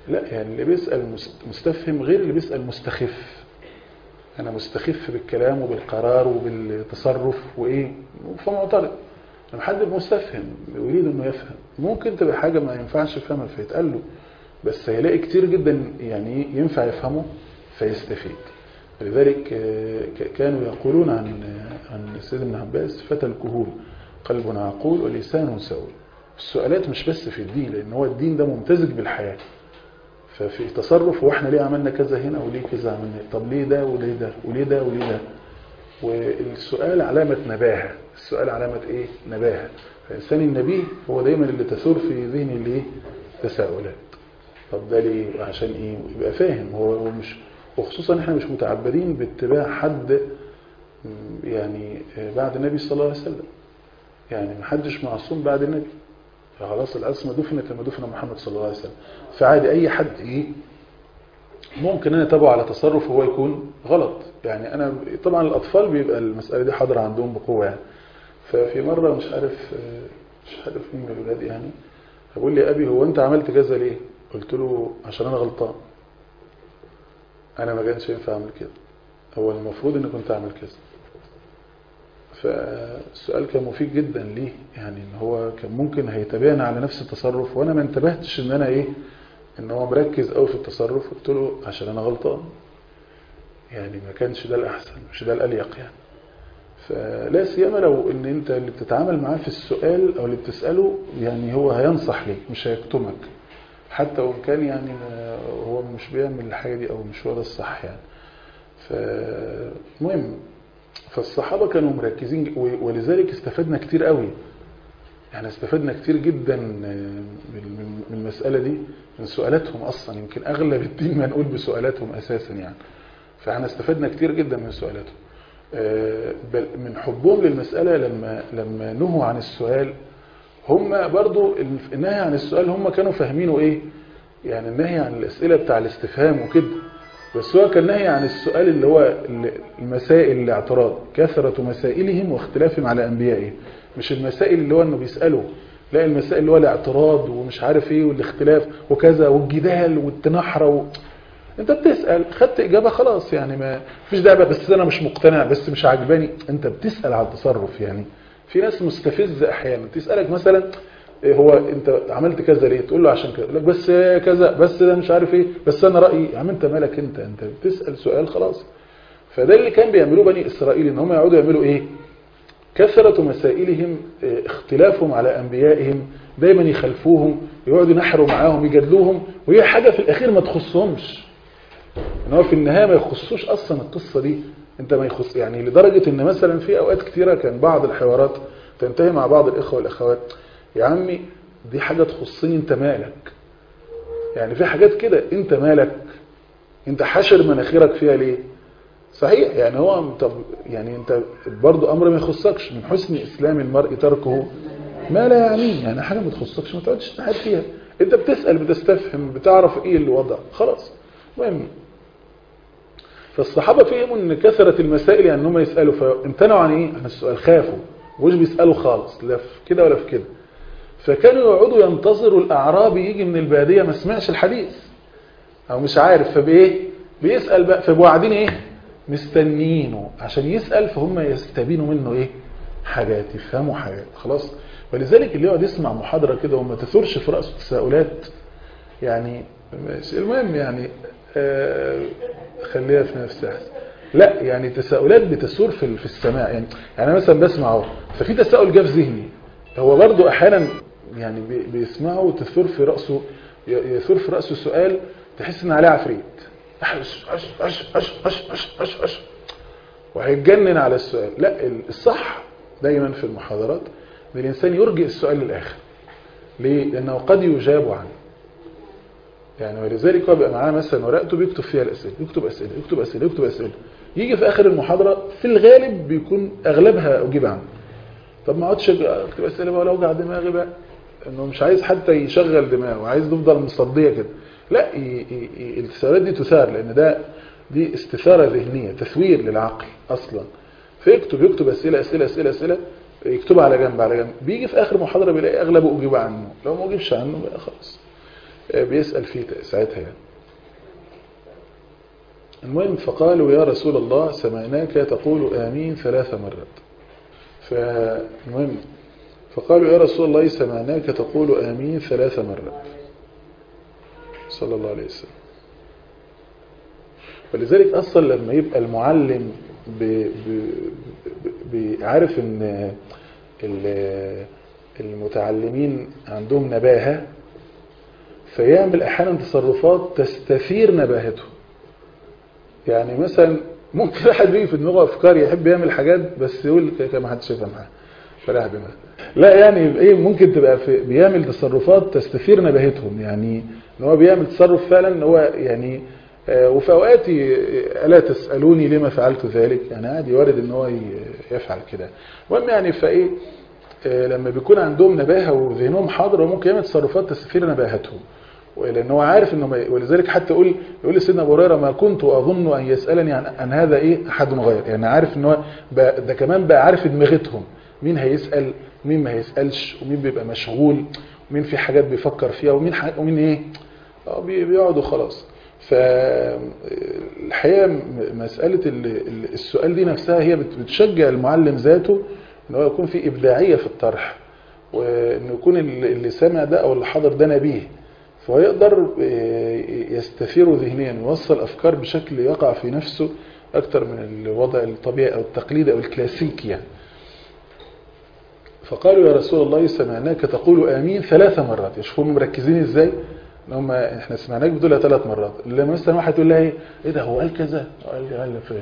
لا يعني اللي بيسأل مست- مستفهم غير اللي بيسأل مستخف أنا مستخف بالكلام وبالقرار وبالتصرف وإيه فمعترض لما حد مستفهم يريد إنه يفهم ممكن تبقى حاجة ما ينفعش يفهمها فيتقال له بس هيلاقي كتير جدا يعني ينفع يفهمه فيستفيد لذلك آه، ك- كانوا يقولون عن عن سيدنا ابن عباس فتى الكهول قلب عقول ولسان سؤول السؤالات مش بس في الدين لأن هو الدين ده ممتزج بالحياة ففي تصرف واحنا ليه عملنا كذا هنا وليه كذا عملنا طب ليه ده وليه ده وليه ده وليه ده والسؤال علامة نباهة السؤال علامة ايه نباهة فالإنسان النبيه هو دايما اللي تثور في ذهنه الايه تساؤلات طب ده ليه عشان ايه يبقى فاهم هو هو مش وخصوصا احنا مش متعبدين باتباع حد م، يعني بعد النبي صلى الله عليه وسلم يعني محدش معصوم بعد النبي فخلاص العصمة دفنت لما دفن محمد صلى الله عليه وسلم فعادي أي حد إيه ممكن أنا أتابعه على تصرف وهو يكون غلط يعني أنا طبعا الأطفال بيبقى المسألة دي حاضرة عندهم بقوة يعني ففي مرة مش عارف مش عارف مين من الولاد يعني بقول لي أبي هو أنت عملت كذا ليه قلت له عشان أنا غلطان أنا ما كانش ينفع أعمل كده هو المفروض أني كنت أعمل كذا فالسؤال كان مفيد جدا ليه يعني ان هو كان ممكن هيتابعني على نفس التصرف وانا ما انتبهتش ان انا ايه ان هو مركز قوي في التصرف قلت له عشان انا غلطان يعني ما كانش ده الاحسن مش ده الاليق يعني فلا سيما لو ان انت اللي بتتعامل معاه في السؤال او اللي بتساله يعني هو هينصح ليك مش هيكتمك حتى وان كان يعني ما هو مش بيعمل الحاجه دي او مش هو ده الصح يعني فمهم فالصحابة كانوا مركزين و- ولذلك استفدنا كتير قوي يعني استفدنا كتير جدا من من- من المسألة دي من سؤالاتهم أصلا يمكن أغلب الدين ما نقول بسؤالاتهم أساسا يعني فاحنا استفدنا كتير جدا من سؤالاتهم آه، بل من حبهم للمسألة لما لما نهوا عن السؤال هم برضو النهي عن السؤال هم كانوا فاهمينه ايه يعني النهي عن الأسئلة بتاع الاستفهام وكده بس هو كان نهي عن السؤال اللي هو المسائل الاعتراض كثرة مسائلهم واختلافهم على أنبيائهم مش المسائل اللي هو انه بيسأله لا المسائل اللي هو الاعتراض ومش عارف ايه والاختلاف وكذا والجدال والتنحرة و... انت بتسأل خدت اجابة خلاص يعني ما فيش دعوة بس انا مش مقتنع بس مش عجباني انت بتسأل على التصرف يعني في ناس مستفزة احيانا تسألك مثلا إيه هو انت عملت كذا ليه تقول له عشان كذا يقول لك بس كذا بس ده مش عارف ايه بس انا رايي يا عم انت مالك انت انت بتسال سؤال خلاص فده اللي كان بيعملوه بني اسرائيل ان هم يقعدوا يعملوا ايه كثرة مسائلهم إيه، اختلافهم على انبيائهم دايما يخالفوهم يقعدوا ينحروا معاهم يجادلوهم وهي حاجه في الاخير ما تخصهمش ان هو في النهايه ما يخصوش اصلا القصه دي انت ما يخص يعني لدرجه ان مثلا في اوقات كتيره كان بعض الحوارات تنتهي مع بعض الاخوه والاخوات يا عمي دي حاجه تخصني انت مالك يعني في حاجات كده انت مالك انت حاشر مناخيرك فيها ليه صحيح يعني هو طب يعني انت برضو امر ما يخصكش من حسن اسلام المرء تركه ما لا يعنيه يعني حاجه ما تخصكش ما تقعدش تحد فيها انت بتسال بتستفهم بتعرف ايه اللي وضع خلاص المهم فالصحابة فهموا ان كثرة المسائل يعني انهم يسألوا فامتنعوا عن ايه عن السؤال خافوا مش بيسألوا خالص لا في كده ولا في كده فكانوا يقعدوا ينتظروا الاعرابي يجي من البادية ما سمعش الحديث او مش عارف فبايه بيسأل بقى فبقوا قاعدين ايه مستنيينه عشان يسأل فهم يستبينوا منه ايه حاجات يفهموا حاجات خلاص ولذلك اللي يقعد يسمع محاضرة كده وما تثورش في رأسه تساؤلات يعني ماشي المهم يعني آه خليها في نفسها أحسن. لا يعني تساؤلات بتثور في في السماع يعني يعني انا مثلا بسمع اهو ففي تساؤل جه في ذهني هو برضو احيانا يعني بي- بيسمعه وتثور في راسه ي- يثور في راسه سؤال تحس ان عليه عفريت أش أش أش أش أش أش أش أش وهيتجنن على السؤال لا الصح دايما في المحاضرات ان الانسان يرجئ السؤال للاخر ليه لانه قد يجاب عنه يعني ولذلك هو بيبقى معاه مثلا ورقته بيكتب فيها الاسئله يكتب اسئله يكتب اسئله يكتب اسئله يجي في اخر المحاضره في الغالب بيكون اغلبها اجيب عنه طب ما اقعدش اكتب اسئله بقى ولا اوجع دماغي بقى انه مش عايز حتى يشغل دماغه عايز تفضل مصديه كده لا ي- ي- ي- التساؤلات دي تثار لان ده دي استثاره ذهنيه تثوير للعقل اصلا فيكتب يكتب اسئله اسئله اسئله اسئله يكتبها على جنب على جنب بيجي في اخر محاضره بيلاقي اغلبه اجيب عنه لو ما اجيبش عنه بقى خلاص بيسأل فيه ساعتها يعني المهم فقالوا يا رسول الله سمعناك تقول آمين ثلاث مرات فالمهم فقالوا يا رسول الله سمعناك تقول آمين ثلاث مرات صلى الله عليه وسلم ولذلك أصلا لما يبقى المعلم بيعرف ان المتعلمين عندهم نباهة فيعمل أحيانا تصرفات تستثير نباهته يعني مثلا ممكن واحد بيجي في دماغه افكار يحب يعمل حاجات بس يقول كده ما حدش يفهمها فلاح دماغ لا يعني ايه ممكن تبقى في بيعمل تصرفات تستثير نباهتهم يعني ان هو بيعمل تصرف فعلا ان هو يعني آه وفي اوقات الا تسالوني لما فعلت ذلك يعني عادي وارد ان هو يفعل كده المهم يعني فايه آه لما بيكون عندهم نباهه وذهنهم حاضر ممكن يعمل تصرفات تستثير نباهتهم لان هو عارف انه ما ولذلك حتى يقول يقول لسيدنا ابو هريره ما كنت اظن ان يسالني عن, عن هذا ايه احد غير يعني عارف ان هو ده كمان بقى عارف دماغتهم مين هيسال مين ما هيسالش ومين بيبقى مشغول ومين في حاجات بيفكر فيها ومين حاجة ومين ايه اه بيقعدوا خلاص فالحقيقه مساله السؤال دي نفسها هي بتشجع المعلم ذاته ان هو يكون في ابداعيه في الطرح وانه يكون اللي سامع ده او اللي حضر ده نبيه فهو يقدر يستثير ذهنيا ويوصل أفكار بشكل يقع في نفسه أكثر من الوضع الطبيعي أو التقليدي أو الكلاسيكي يعني. فقالوا يا رسول الله سمعناك تقول آمين ثلاث مرات يشوفوا مركزين إزاي ان هم احنا سمعناك بتقولها ثلاث مرات لما مثلا واحد يقول لها ايه ايه ده هو قال كذا قال لي قال فين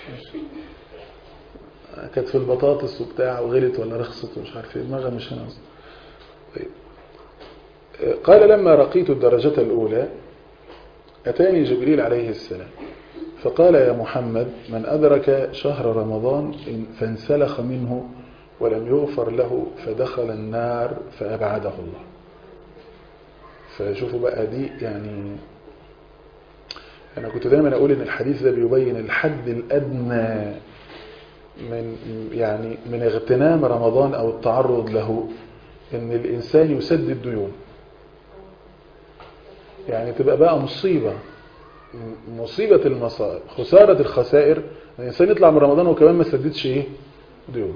كانت في البطاطس وبتاع وغلت ولا رخصت ومش عارف ايه دماغها مش هنا طيب قال لما رقيت الدرجة الأولى أتاني جبريل عليه السلام فقال يا محمد من أدرك شهر رمضان فانسلخ منه ولم يغفر له فدخل النار فأبعده الله فشوفوا بقى دي يعني أنا كنت دايما أقول إن الحديث ده بيبين الحد الأدنى من يعني من اغتنام رمضان أو التعرض له إن الإنسان يسدد ديون يعني تبقى بقى مصيبة مصيبة المصائب خسارة الخسائر الإنسان يطلع من رمضان وكمان ما سددش إيه ديون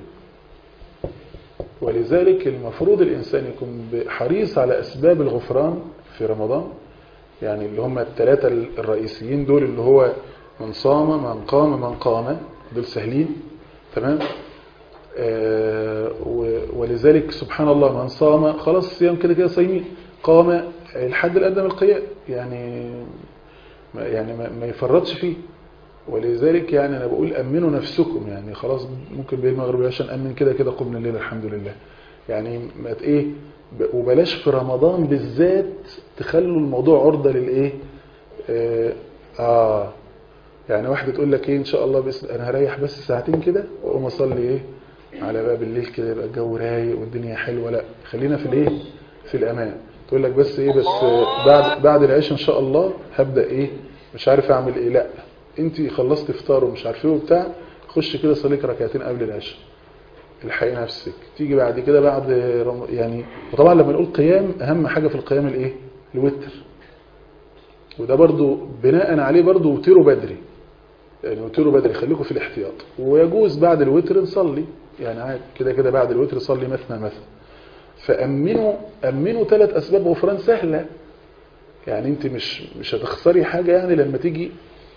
ولذلك المفروض الإنسان يكون حريص على أسباب الغفران في رمضان يعني اللي هم الثلاثة الرئيسيين دول اللي هو من صام من قام من قام دول سهلين تمام آه ولذلك سبحان الله من صام خلاص الصيام كده كده صايمين قام الحد الأدنى من القيام يعني يعني ما يفرطش فيه ولذلك يعني أنا بقول أمنوا نفسكم يعني خلاص ممكن بين المغرب عشان أمن كده كده قمنا الليل الحمد لله يعني ما إيه وبلاش في رمضان بالذات تخلوا الموضوع عرضة للإيه آه, آه يعني واحدة تقول لك إيه إن شاء الله بس أنا هريح بس ساعتين كده وأقوم أصلي إيه على باب الليل كده يبقى الجو رايق والدنيا حلوة لا خلينا في الإيه في الأمان تقول لك بس ايه بس بعد بعد العشاء ان شاء الله هبدا ايه مش عارف اعمل ايه لا انت خلصت افطار ومش عارف ايه وبتاع خش كده صليك ركعتين قبل العشاء الحقي نفسك تيجي بعد كده بعد رم... يعني وطبعا لما نقول قيام اهم حاجه في القيام الايه الوتر وده برضو بناء عليه برضو وتروا بدري يعني وتروا بدري خليكم في الاحتياط ويجوز بعد الوتر نصلي يعني عادي كده كده بعد الوتر صلي مثنى مثنى فأمنوا أمنوا ثلاث أسباب غفران سهلة يعني أنت مش مش هتخسري حاجة يعني لما تيجي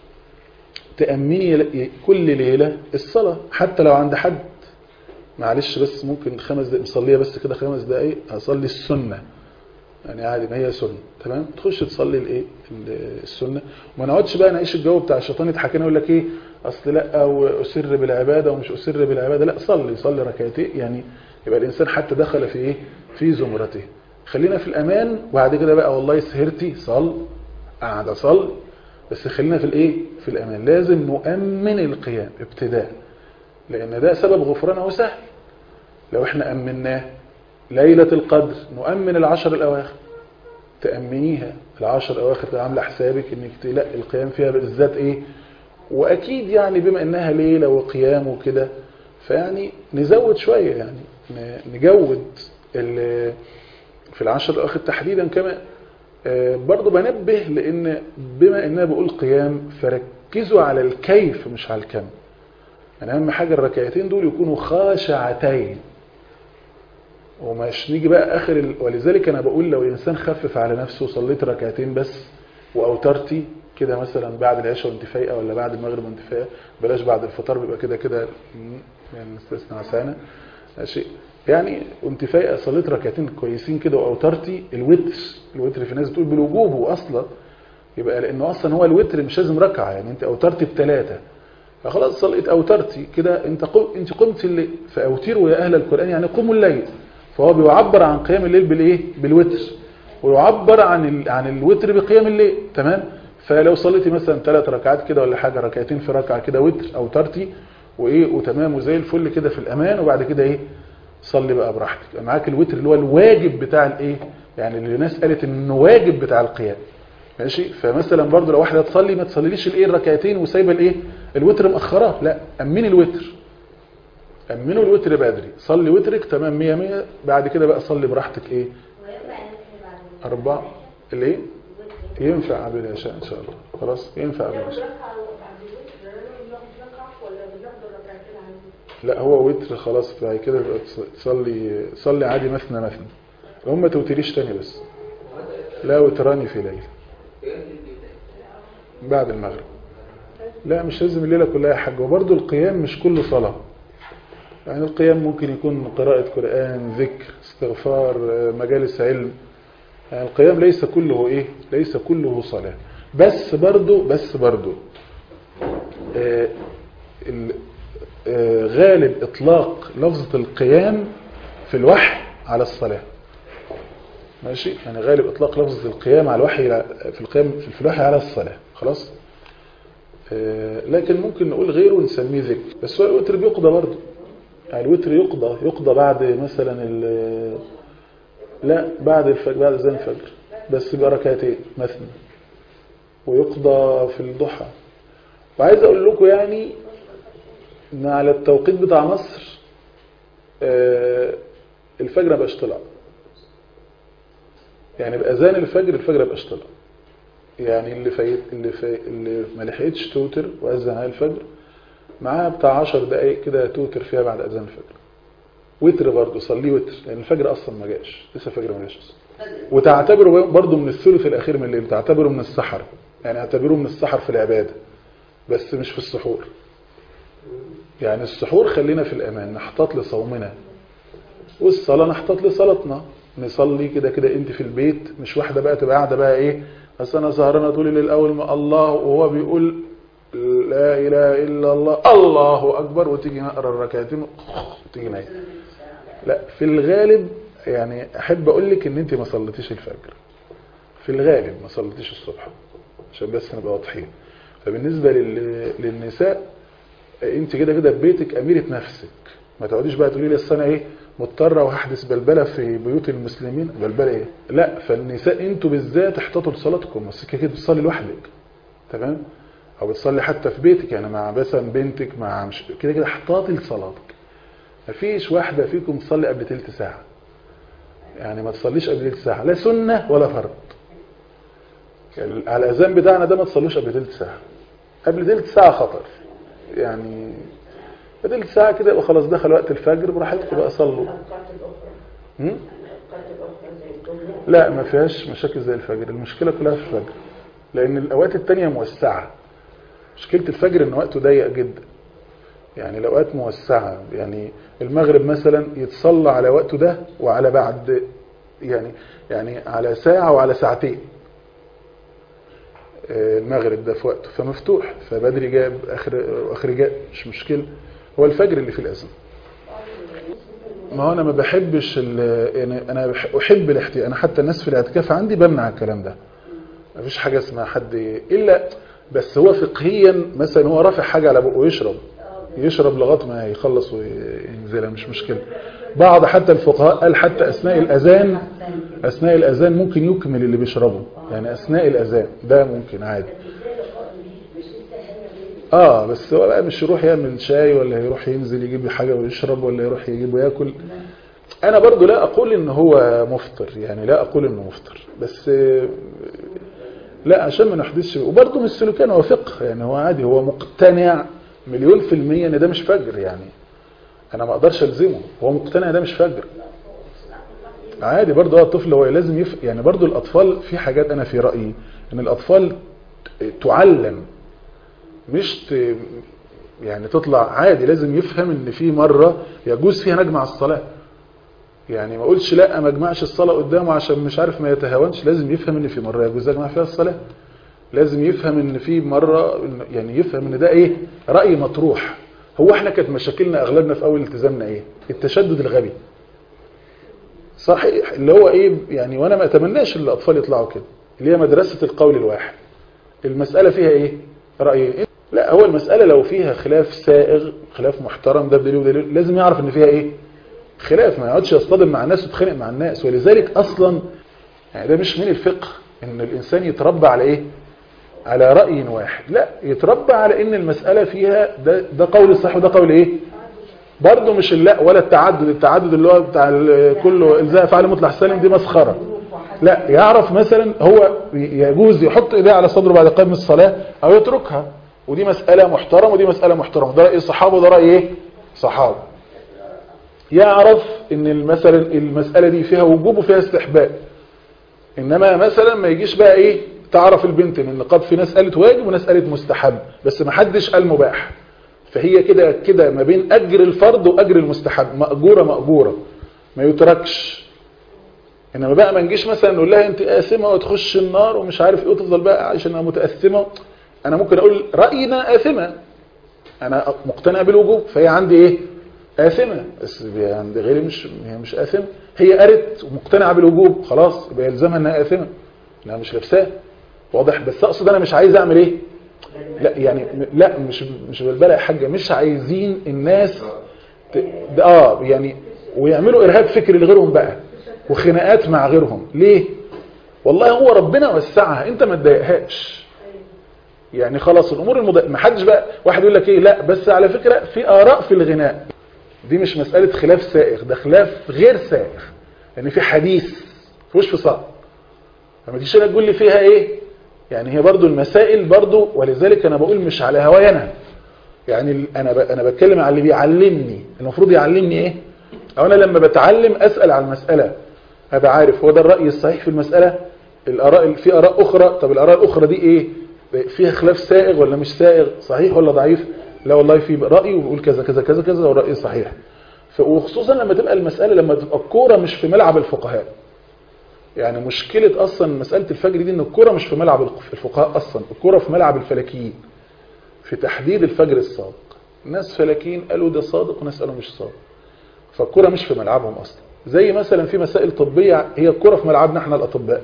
تأمني كل ليلة الصلاة حتى لو عند حد معلش بس ممكن خمس دقائق مصلية بس كده خمس دقائق هصلي السنة يعني عادي ما هي سنة تمام تخش تصلي الايه السنة وما نقعدش بقى نعيش الجو بتاع الشيطان يضحك لنا يقول لك ايه اصل لا واسر بالعبادة ومش اسر بالعبادة لا صلي صلي ركعتين يعني يبقى الإنسان حتى دخل في إيه؟ في زمرته خلينا في الأمان وبعد كده بقى والله سهرتي صل قاعد صل بس خلينا في الإيه؟ في الأمان لازم نؤمن القيام ابتداء لأن ده سبب غفرانه سهل لو احنا أمناه ليلة القدر نؤمن العشر الأواخر تأمنيها العشر الأواخر تبقى عاملة حسابك انك تلاقي القيام فيها بالذات ايه وأكيد يعني بما انها ليلة وقيام وكده فيعني نزود شوية يعني نجود في العشر الأواخر تحديدا كمان آه، برضو بنبه لان بما ان انا بقول قيام فركزوا على الكيف مش على الكم يعني اهم حاجه الركعتين دول يكونوا خاشعتين ومش نيجي بقى اخر ال... ولذلك انا بقول لو الانسان خفف على نفسه وصليت ركعتين بس واوترتي كده مثلا بعد العشاء وانت فايقه ولا بعد المغرب وانت فايقه بلاش بعد الفطار بيبقى كده كده م، يعني نستثنى سنه ماشي يعني وانت فايقه صليت ركعتين كويسين كده واوترتي الوتر الوتر في ناس بتقول بالوجوب اصلا يبقى لانه اصلا هو الوتر مش لازم ركعه يعني انت اوترتي بثلاثه فخلاص صليت اوترتي كده انت قم انت قمت الليل فاوتروا يا اهل القران يعني قوموا الليل فهو بيعبر عن قيام الليل بالايه بالوتر ويعبر عن ال... عن الوتر بقيام الليل تمام فلو صليتي مثلا ثلاث ركعات كده ولا حاجه ركعتين في ركعه كده وتر اوترتي وايه وتمام وزي الفل كده في الامان وبعد كده ايه صلي بقى براحتك يبقى معاك الوتر اللي هو الواجب بتاع الايه يعني اللي الناس قالت انه واجب بتاع القيام ماشي فمثلا برضو لو واحده تصلي ما تصليليش الايه الركعتين وسايبه الايه الوتر مأخراه لا امني الوتر امنوا الوتر بدري صلي وترك تمام 100 100 بعد كده بقى صلي براحتك ايه أربعة الايه ينفع قبل العشاء ان شاء الله خلاص ينفع قبل العشاء لا هو وتر خلاص بعد كده بقى تصلي صلي عادي مثنى مثنى هم توتريش تاني بس لا وتراني في ليل بعد المغرب لا مش لازم الليلة كلها يا حاج وبرضه القيام مش كل صلاة يعني القيام ممكن يكون قراءة قرآن ذكر استغفار مجالس علم يعني القيام ليس كله ايه ليس كله صلاة بس برضه بس برضه آه ال- آه، غالب اطلاق لفظة القيام في الوحي على الصلاة ماشي يعني غالب اطلاق لفظة القيام على الوحي في القيام في الوحي على الصلاة خلاص آه، لكن ممكن نقول غيره ونسميه ذكر بس هو الوتر بيقضى برضه يعني الوتر يقضى يقضى بعد مثلا ال- لا بعد الفجر بعد اذان الفجر بس يبقى ركعتين مثنى ويقضى في الضحى وعايز اقول لكم يعني ان على التوقيت بتاع مصر آه، الفجر مبقاش طلع يعني باذان الفجر الفجر مبقاش طلع يعني اللي فايت اللي في اللي ما لحقتش توتر واذن على الفجر معاها بتاع 10 دقائق كده توتر فيها بعد اذان الفجر وتر برضه صليه وتر لان الفجر اصلا ما جاش لسه الفجر ما جاش اصلا وتعتبره برضه من الثلث الاخير من الليل تعتبره من السحر يعني اعتبره من السحر في العباده بس مش في السحور يعني السحور خلينا في الامان نحتاط لصومنا والصلاه نحتاط لصلاتنا نصلي كده كده انت في البيت مش واحده بقى تبقى قاعده بقى ايه اصل انا سهرانه طول الليل اول ما الله وهو بيقول لا اله الا الله الله اكبر وتيجي نقرا الركعتين وتيجي نايم لا في الغالب يعني احب اقول لك ان انت ما صليتيش الفجر في الغالب ما صليتيش الصبح عشان بس نبقى واضحين فبالنسبه لل... للنساء انت كده كده في بيتك اميره نفسك ما تقعديش بقى تقولي لي اصل انا ايه مضطره وهحدث بلبله في بيوت المسلمين بلبله ايه لا فالنساء انتوا بالذات احتاطوا لصلاتكم بس كده كده بتصلي لوحدك تمام او بتصلي حتى في بيتك يعني مع مثلا بنتك مع مش كده كده احتاطي لصلاتك مفيش واحده فيكم تصلي قبل تلت ساعه يعني ما تصليش قبل تلت ساعه لا سنه ولا فرض يعني على الاذان بتاعنا ده ما تصلوش قبل تلت ساعه قبل تلت ساعه خطر يعني تلت ساعه كده يبقى خلاص دخل وقت الفجر براحتكم بقى صلوا هم؟ لا ما فيهاش مشاكل زي الفجر المشكله كلها في الفجر لان الاوقات التانية موسعه مشكله الفجر ان وقته ضيق جدا يعني الاوقات موسعه يعني المغرب مثلا يتصلى على وقته ده وعلى بعد يعني يعني على ساعه وعلى ساعتين المغرب ده في وقته فمفتوح فبدري جاب اخر اخر جاب مش مشكله هو الفجر اللي في الاذان ما هو انا ما بحبش يعني انا احب الاحتياط انا حتى الناس في الاعتكاف عندي بمنع الكلام ده ما فيش حاجه اسمها حد الا بس هو فقهيا مثلا هو رافع حاجه على بقه ويشرب يشرب لغايه ما يخلص وينزلها مش مشكله بعض حتى الفقهاء قال حتى اثناء الاذان اثناء الاذان ممكن يكمل اللي بيشربه يعني اثناء الاذان ده ممكن عادي اه بس هو بقى مش يروح يعمل شاي ولا يروح ينزل يجيب حاجه ويشرب ولا يروح يجيب وياكل انا برضو لا اقول ان هو مفطر يعني لا اقول انه مفطر بس آه، لا عشان ما نحدثش وبرضه مش سلوكيا هو فقه يعني هو عادي هو مقتنع مليون في المية ان ده مش فجر يعني انا ما اقدرش الزمه هو مقتنع ده مش فجر عادي برضه هو الطفل هو لازم يف... يعني برضه الاطفال في حاجات انا في رايي ان الاطفال تعلم مش ت... يعني تطلع عادي لازم يفهم ان في مره يجوز فيها نجمع الصلاه يعني ما اقولش لا ما اجمعش الصلاه قدامه عشان مش عارف ما يتهاونش لازم يفهم ان في مره يجوز اجمع فيها الصلاه لازم يفهم ان في مره يعني يفهم ان ده ايه راي مطروح هو احنا كانت مشاكلنا اغلبنا في اول التزامنا ايه التشدد الغبي صحيح اللي هو ايه يعني وانا ما اتمناش ان الاطفال يطلعوا كده اللي هي مدرسه القول الواحد المساله فيها ايه راي إيه؟ لا هو المساله لو فيها خلاف سائغ خلاف محترم ده بدليل ودليل لازم يعرف ان فيها ايه خلاف ما يقعدش يصطدم مع الناس ويتخانق مع الناس ولذلك اصلا يعني ده مش من الفقه ان الانسان يتربى على ايه على رأي واحد لا يتربى على ان المسألة فيها ده, ده قول الصح وده قول ايه برضه مش لا ولا التعدد التعدد اللي هو بتاع ال- كله الزاء فعل مطلق سالم دي مسخرة لا يعرف مثلا هو يجوز يحط ايديه على صدره بعد قيام الصلاة او يتركها ودي مسألة محترمة ودي مسألة محترمة ده رأي الصحابة وده رأي ايه صحابة يعرف ان مثلا المسألة دي فيها وجوب وفيها استحباب انما مثلا ما يجيش بقى ايه تعرف البنت ان النقاب في ناس قالت واجب وناس قالت مستحب بس ما حدش قال مباح فهي كده كده ما بين اجر الفرض واجر المستحب مأجورة مأجورة ما يتركش انما بقى ما نجيش مثلا نقول لها انت آثمة وتخش النار ومش عارف ايه وتفضل بقى عشان انا متأثمة انا ممكن اقول رأينا آثمة انا مقتنع بالوجوب فهي عندي ايه آثمة بس عند غيري مش هي مش آثمة هي قرت ومقتنعة بالوجوب خلاص يبقى يلزمها انها آثمة انها مش لابساه واضح بس اقصد انا مش عايز اعمل ايه لا يعني م- لا مش مش بالبلع يا حاجه مش عايزين الناس ت... ده- اه يعني ويعملوا ارهاب فكري لغيرهم بقى وخناقات مع غيرهم ليه والله هو ربنا وسعها انت ما تضايقهاش يعني خلاص الامور المضايقه ما حدش بقى واحد يقول لك ايه لا بس على فكره في اراء في الغناء دي مش مساله خلاف سائغ ده خلاف غير سائغ يعني في حديث فيهوش فصال فما تجيش هنا تقول لي فيها ايه يعني هي برضو المسائل برضو ولذلك انا بقول مش على هواي انا يعني ال- انا ب... انا بتكلم على اللي بيعلمني المفروض يعلمني ايه او انا لما بتعلم اسال على المساله ابقى عارف هو ده الراي الصحيح في المساله الاراء في اراء اخرى طب الاراء الاخرى دي ايه فيها خلاف سائغ ولا مش سائغ صحيح ولا ضعيف لا والله في راي وبيقول كذا كذا كذا كذا والراي صحيح ف- وخصوصا لما تبقى المساله لما تبقى الكوره مش في ملعب الفقهاء يعني مشكلة أصلا مسألة الفجر دي إن الكرة مش في ملعب الفقهاء أصلا الكرة في ملعب الفلكيين في تحديد الفجر الصادق ناس فلكيين قالوا ده صادق وناس قالوا مش صادق فالكرة مش في ملعبهم أصلا زي مثلا في مسائل طبية هي الكرة في ملعبنا احنا الأطباء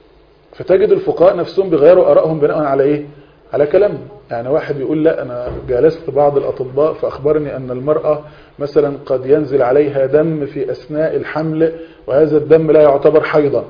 فتجد الفقهاء نفسهم بيغيروا آرائهم بناء على إيه؟ على كلام يعني واحد يقول لا أنا جالست بعض الأطباء فأخبرني أن المرأة مثلا قد ينزل عليها دم في أثناء الحمل وهذا الدم لا يعتبر حيضا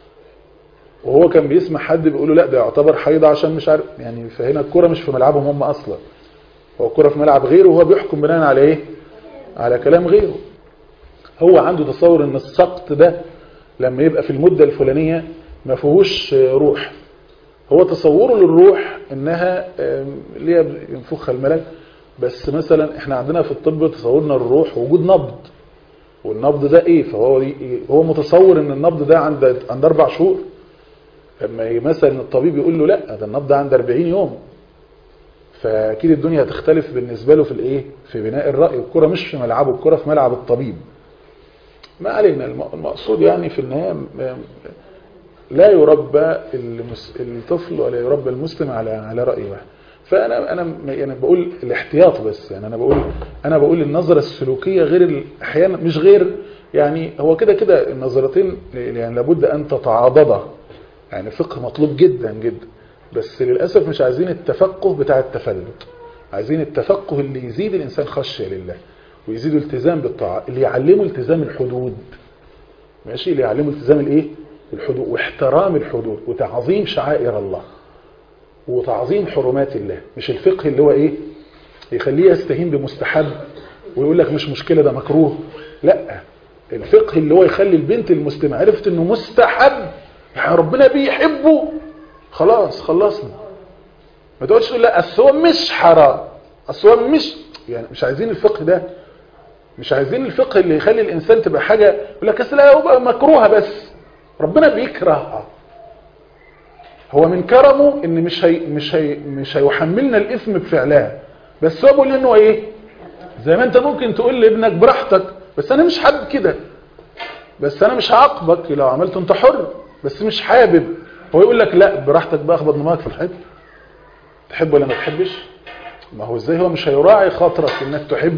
وهو كان بيسمع حد بيقول له لا ده يعتبر حيض عشان مش عارف يعني فهنا الكرة مش في ملعبهم هم أصلا هو الكرة في ملعب غيره وهو بيحكم بناء على إيه؟ على كلام غيره هو عنده تصور ان السقط ده لما يبقى في المدة الفلانية ما فيهوش روح هو تصوره للروح انها آم، اللي هي ينفخها الملك بس مثلا احنا عندنا في الطب تصورنا الروح وجود نبض والنبض ده ايه فهو دي إيه؟ هو متصور ان النبض ده عند عند اربع شهور لما ي- مثلا الطبيب يقول له لا ده النبض عند 40 يوم فاكيد الدنيا هتختلف بالنسبه له في الايه في بناء الراي الكره مش في ملعبه الكره في ملعب الطبيب ما علينا الم- المقصود يعني في النهايه م- لا يربى المس... الطفل ولا يربى المسلم على على راي واحد فانا انا م- يعني بقول الاحتياط بس يعني انا بقول انا بقول النظره السلوكيه غير ال- احيانا مش غير يعني هو كده كده النظرتين ل- يعني لابد ان تتعاضدا يعني فقه مطلوب جدا جدا بس للاسف مش عايزين التفقه بتاع التفلت عايزين التفقه اللي يزيد الانسان خشيه لله ويزيد التزام بالطاعه اللي يعلمه التزام الحدود ماشي اللي يعلمه التزام الايه الحدود واحترام الحدود وتعظيم شعائر الله وتعظيم حرمات الله مش الفقه اللي هو ايه يخليه يستهين بمستحب ويقول لك مش مشكلة ده مكروه لا الفقه اللي هو يخلي البنت المسلمة عرفت انه مستحب يعني ربنا بيحبه خلاص خلصنا ما تقعدش تقول لا اصل هو مش حرام اصل هو مش يعني مش عايزين الفقه ده مش عايزين الفقه اللي يخلي الانسان تبقى حاجه يقول لك اصل لا يبقى مكروهه بس ربنا بيكرهها هو من كرمه ان مش هي مش هي مش هيحملنا الاثم بفعلها بس هو بيقول انه ايه زي ما انت ممكن تقول لابنك براحتك بس انا مش حابب كده بس انا مش هعاقبك لو عملت انت حر بس مش حابب هو يقول لك لا براحتك بقى اخبط دماغك في الحيط تحب ولا ما تحبش ما هو ازاي هو مش هيراعي خاطرك انك تحب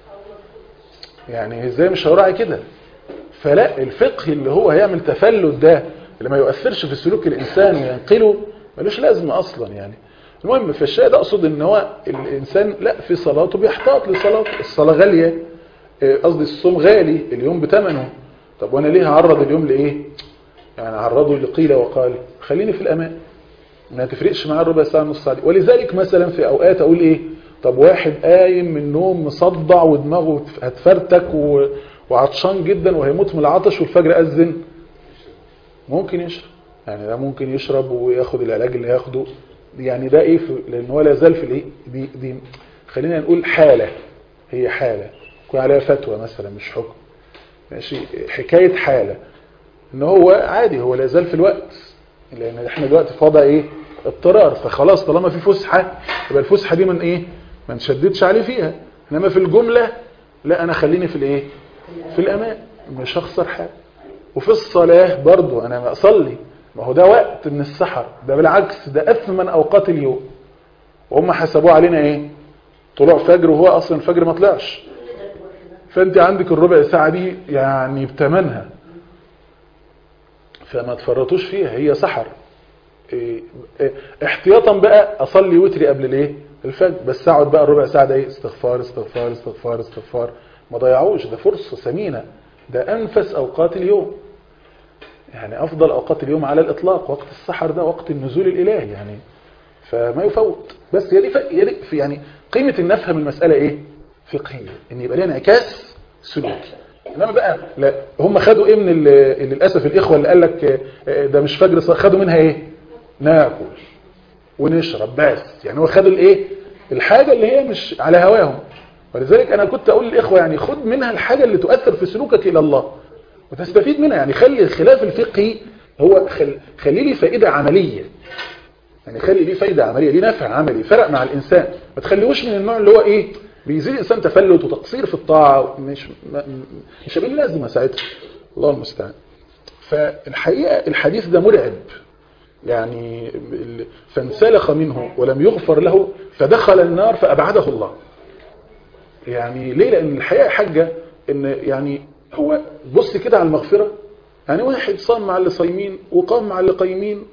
يعني ازاي مش هيراعي كده فلا الفقه اللي هو هيعمل تفلت ده اللي ما يؤثرش في سلوك الانسان وينقله ملوش لازمه اصلا يعني المهم في الشيء ده اقصد ان هو الانسان لا في صلاته بيحتاط لصلاته الصلاه غاليه قصدي الصوم غالي اليوم بثمنه طب وانا ليه هعرض اليوم لايه يعني اعرضه لقيل وقال خليني في الامان ما تفرقش معاه ربع ساعه نص ساعه ولذلك مثلا في اوقات اقول ايه طب واحد قايم من النوم مصدع ودماغه هتفرتك و... وعطشان جدا وهيموت من العطش والفجر اذن ممكن يشرب يعني ده ممكن يشرب وياخد العلاج اللي هياخده يعني ده ايه في... لان هو لا زال في الايه دي دي خلينا نقول حاله هي حاله يكون عليها فتوى مثلا مش حكم ماشي حكايه حاله ان هو عادي هو لا زال في الوقت لان احنا دلوقتي في وضع ايه اضطرار فخلاص طالما في فسحه يبقى الفسحه دي من ايه ما نشددش عليه فيها انما في الجمله لا انا خليني في الايه في الامان مش هخسر حاجه وفي الصلاه برضو انا ما اصلي ما هو ده وقت من السحر ده بالعكس ده اثمن اوقات اليوم وهم حسبوه علينا ايه طلوع فجر وهو اصلا الفجر ما طلعش فانت عندك الربع ساعه دي يعني بتمنها فما تفرطوش فيها هي سحر إيه إيه احتياطا بقى اصلي وتري قبل الايه الفجر بس اقعد بقى الربع ساعه ده ايه استغفار استغفار استغفار استغفار ما ضيعوش ده فرصه ثمينه ده انفس اوقات اليوم يعني افضل اوقات اليوم على الاطلاق وقت السحر ده وقت النزول الالهي يعني فما يفوت بس هي دي, في يعني قيمه ان نفهم المساله ايه فقهيه ان يبقى ليها انعكاس سلوكي انما بقى لا هم خدوا ايه من للاسف الاخوه اللي قال لك ده مش فجر خدوا منها ايه ناكل ونشرب بس يعني هو خدوا الايه الحاجه اللي هي مش على هواهم ولذلك انا كنت اقول للاخوه يعني خد منها الحاجه اللي تؤثر في سلوكك الى الله وتستفيد منها يعني خلي الخلاف الفقهي هو خل... خلي لي فائده عمليه يعني خلي ليه فايده عمليه ليه نفع عملي فرق مع الانسان ما تخليهوش من النوع اللي هو ايه بيزيد الانسان تفلت وتقصير في الطاعه مش مش هيبقى لازمه ساعتها الله المستعان فالحقيقه الحديث ده مرعب يعني فانسلخ منه ولم يغفر له فدخل النار فابعده الله يعني ليه لان الحقيقه حاجه ان يعني هو بص كده على المغفره يعني واحد صام مع اللي صايمين وقام مع اللي قايمين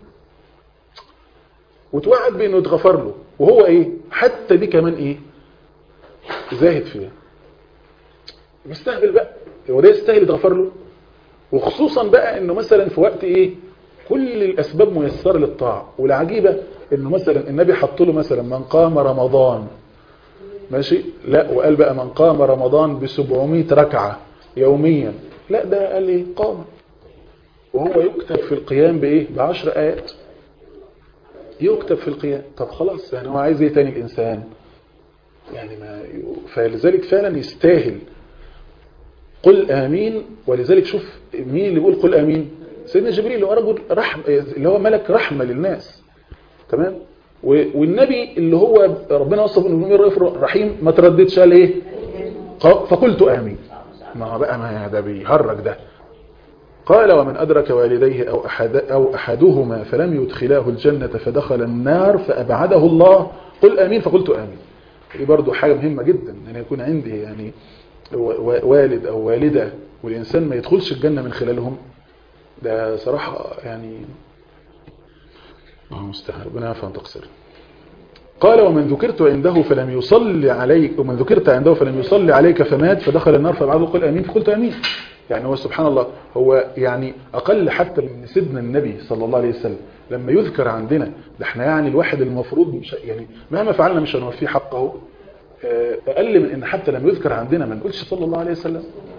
وتوعد بانه يتغفر له وهو ايه حتى دي كمان ايه زاهد فيها مستهبل بقى هو ده يستاهل يتغفر له وخصوصا بقى انه مثلا في وقت ايه كل الاسباب ميسره للطاعه والعجيبه انه مثلا النبي حط له مثلا من قام رمضان ماشي لا وقال بقى من قام رمضان ب 700 ركعه يوميا لا ده قال ايه قام وهو يكتب في القيام بايه ب 10 ايات يكتب في القيام طب خلاص يعني هو عايز ايه تاني الانسان يعني ما فلذلك فعلا يستاهل قل امين ولذلك شوف مين اللي بيقول قل امين سيدنا جبريل اللي هو رجل رحم اللي هو ملك رحمه للناس تمام والنبي اللي هو ربنا وصف انه رؤوف رحيم ما ترددش قال ايه فقلت امين ما بقى ما ده بيهرج ده قال ومن أدرك والديه أو, أحد أو أحدهما فلم يدخلاه الجنة فدخل النار فأبعده الله قل آمين فقلت آمين دي برضو حاجة مهمة جدا أن يكون عندي يعني والد أو والدة والإنسان ما يدخلش الجنة من خلالهم ده صراحة يعني الله مستعان ربنا يعفى عن تقصير قال ومن ذكرت عنده فلم يصلي عليك ومن ذكرت عنده فلم يصلي عليك فمات فدخل النار فبعده قل امين فقلت امين يعني هو سبحان الله هو يعني اقل حتى من سيدنا النبي صلى الله عليه وسلم لما يذكر عندنا ده احنا يعني الواحد المفروض مش يعني مهما فعلنا مش هنوفيه حقه اقل من ان حتى لما يذكر عندنا ما نقولش صلى الله عليه وسلم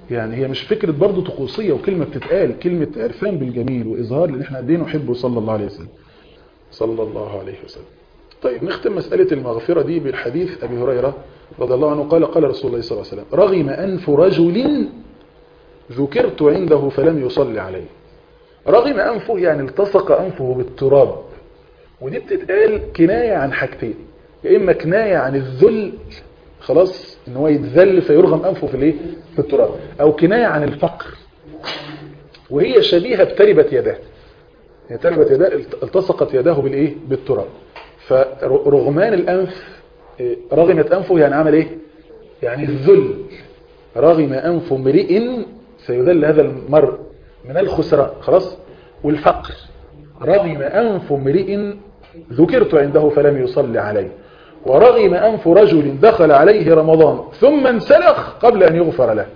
يعني هي مش فكرة برضه طقوسية وكلمة بتتقال كلمة عرفان بالجميل وإظهار لأن احنا قد ايه نحبه صلى الله عليه وسلم صلى الله عليه وسلم طيب نختم مسألة المغفرة دي بالحديث أبي هريرة رضي الله عنه قال قال رسول الله صلى الله عليه وسلم رغم أنف رجل ذكرت عنده فلم يصلي عليه رغم أنفه يعني التصق أنفه بالتراب ودي بتتقال كناية عن حاجتين يا إما كناية عن الذل خلاص ان هو يتذل فيرغم أنفه في الايه في التراب أو كناية عن الفقر وهي شبيهة بتربت يداه يعني تربت يداه التصقت يداه بالايه بالتراب فرغمان الأنف رغمت أنفه يعني عمل ايه يعني الذل رغم أنف امرئ سيذل هذا المرء من الخسران خلاص والفقر رغم أنف امرئ ذكرت عنده فلم يصلي عليه ورغم أنف رجل دخل عليه رمضان ثم انسلخ قبل أن يغفر له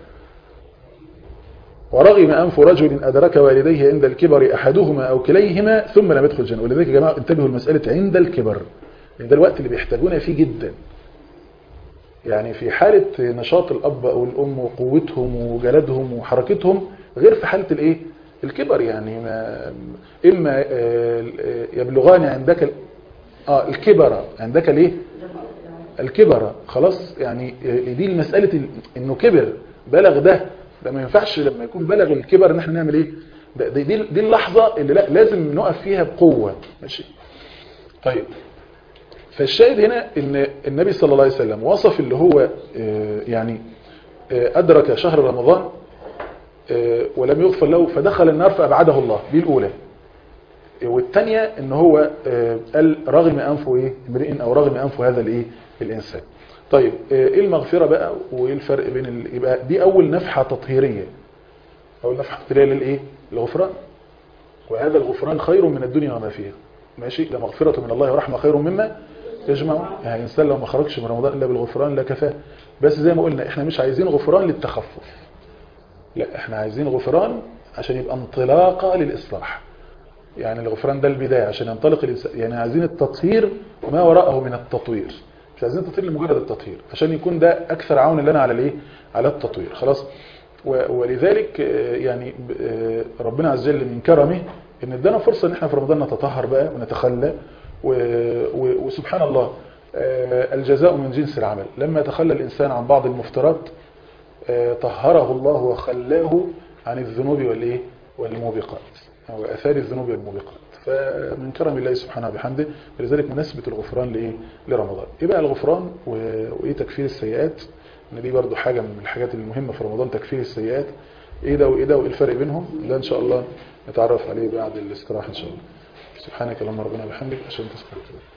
ورغم أنف رجل أدرك والديه عند الكبر أحدهما أو كليهما ثم لم يدخل الجنة ولذلك يا جماعة انتبهوا المسألة عند الكبر ده الوقت اللي بيحتاجونا فيه جدا يعني في حالة نشاط الأب أو الأم وقوتهم وجلدهم وحركتهم غير في حالة الإيه؟ الكبر يعني ما إما يبلغان عندك آه الكبر عندك ليه الكبر خلاص يعني دي المسألة إنه كبر بلغ ده ده ما ينفعش لما يكون بلغ الكبر إن احنا نعمل إيه دي, دي, دي اللحظة اللي لا لازم نقف فيها بقوة ماشي طيب فالشاهد هنا ان النبي صلى الله عليه وسلم وصف اللي هو يعني أدرك شهر رمضان ولم يغفر له فدخل النار فأبعده الله دي الأولى والثانية ان هو قال رغم أنفه إيه امرئ أو رغم أنفه هذا الإيه الإنسان طيب إيه المغفرة بقى وإيه الفرق بين ال... يبقى دي أول نفحة تطهيرية أول نفحة تطهيرية للإيه الغفران وهذا الغفران خير من الدنيا وما فيها ماشي لمغفرة من الله ورحمة خير مما يجمع يعني الإنسان لو ما خرجش من رمضان إلا بالغفران لا كفاه بس زي ما قلنا إحنا مش عايزين غفران للتخفف لا إحنا عايزين غفران عشان يبقى انطلاقة للإصلاح يعني الغفران ده البداية عشان ينطلق الإنسان يعني عايزين التطهير وما وراءه من التطوير مش عايزين التطهير لمجرد التطهير عشان يكون ده أكثر عون لنا على الإيه على التطوير خلاص ولذلك يعني ربنا عز وجل من كرمه ان ادانا فرصة ان احنا في رمضان نتطهر بقى ونتخلى وسبحان الله الجزاء من جنس العمل لما يتخلى الإنسان عن بعض المفترات طهره الله وخلاه عن الذنوب والايه والموبقات أو أثار الذنوب والموبقات فمن كرم الله سبحانه وبحمده ولذلك مناسبة الغفران لإيه لرمضان إيه بقى الغفران وإيه تكفير السيئات إن دي برضو حاجة من الحاجات المهمة في رمضان تكفير السيئات إيه ده وإيه ده وإيه الفرق بينهم ده إن شاء الله نتعرف عليه بعد الاستراحة إن شاء الله سبحانك اللهم ربنا وبحمدك عشان تذكرك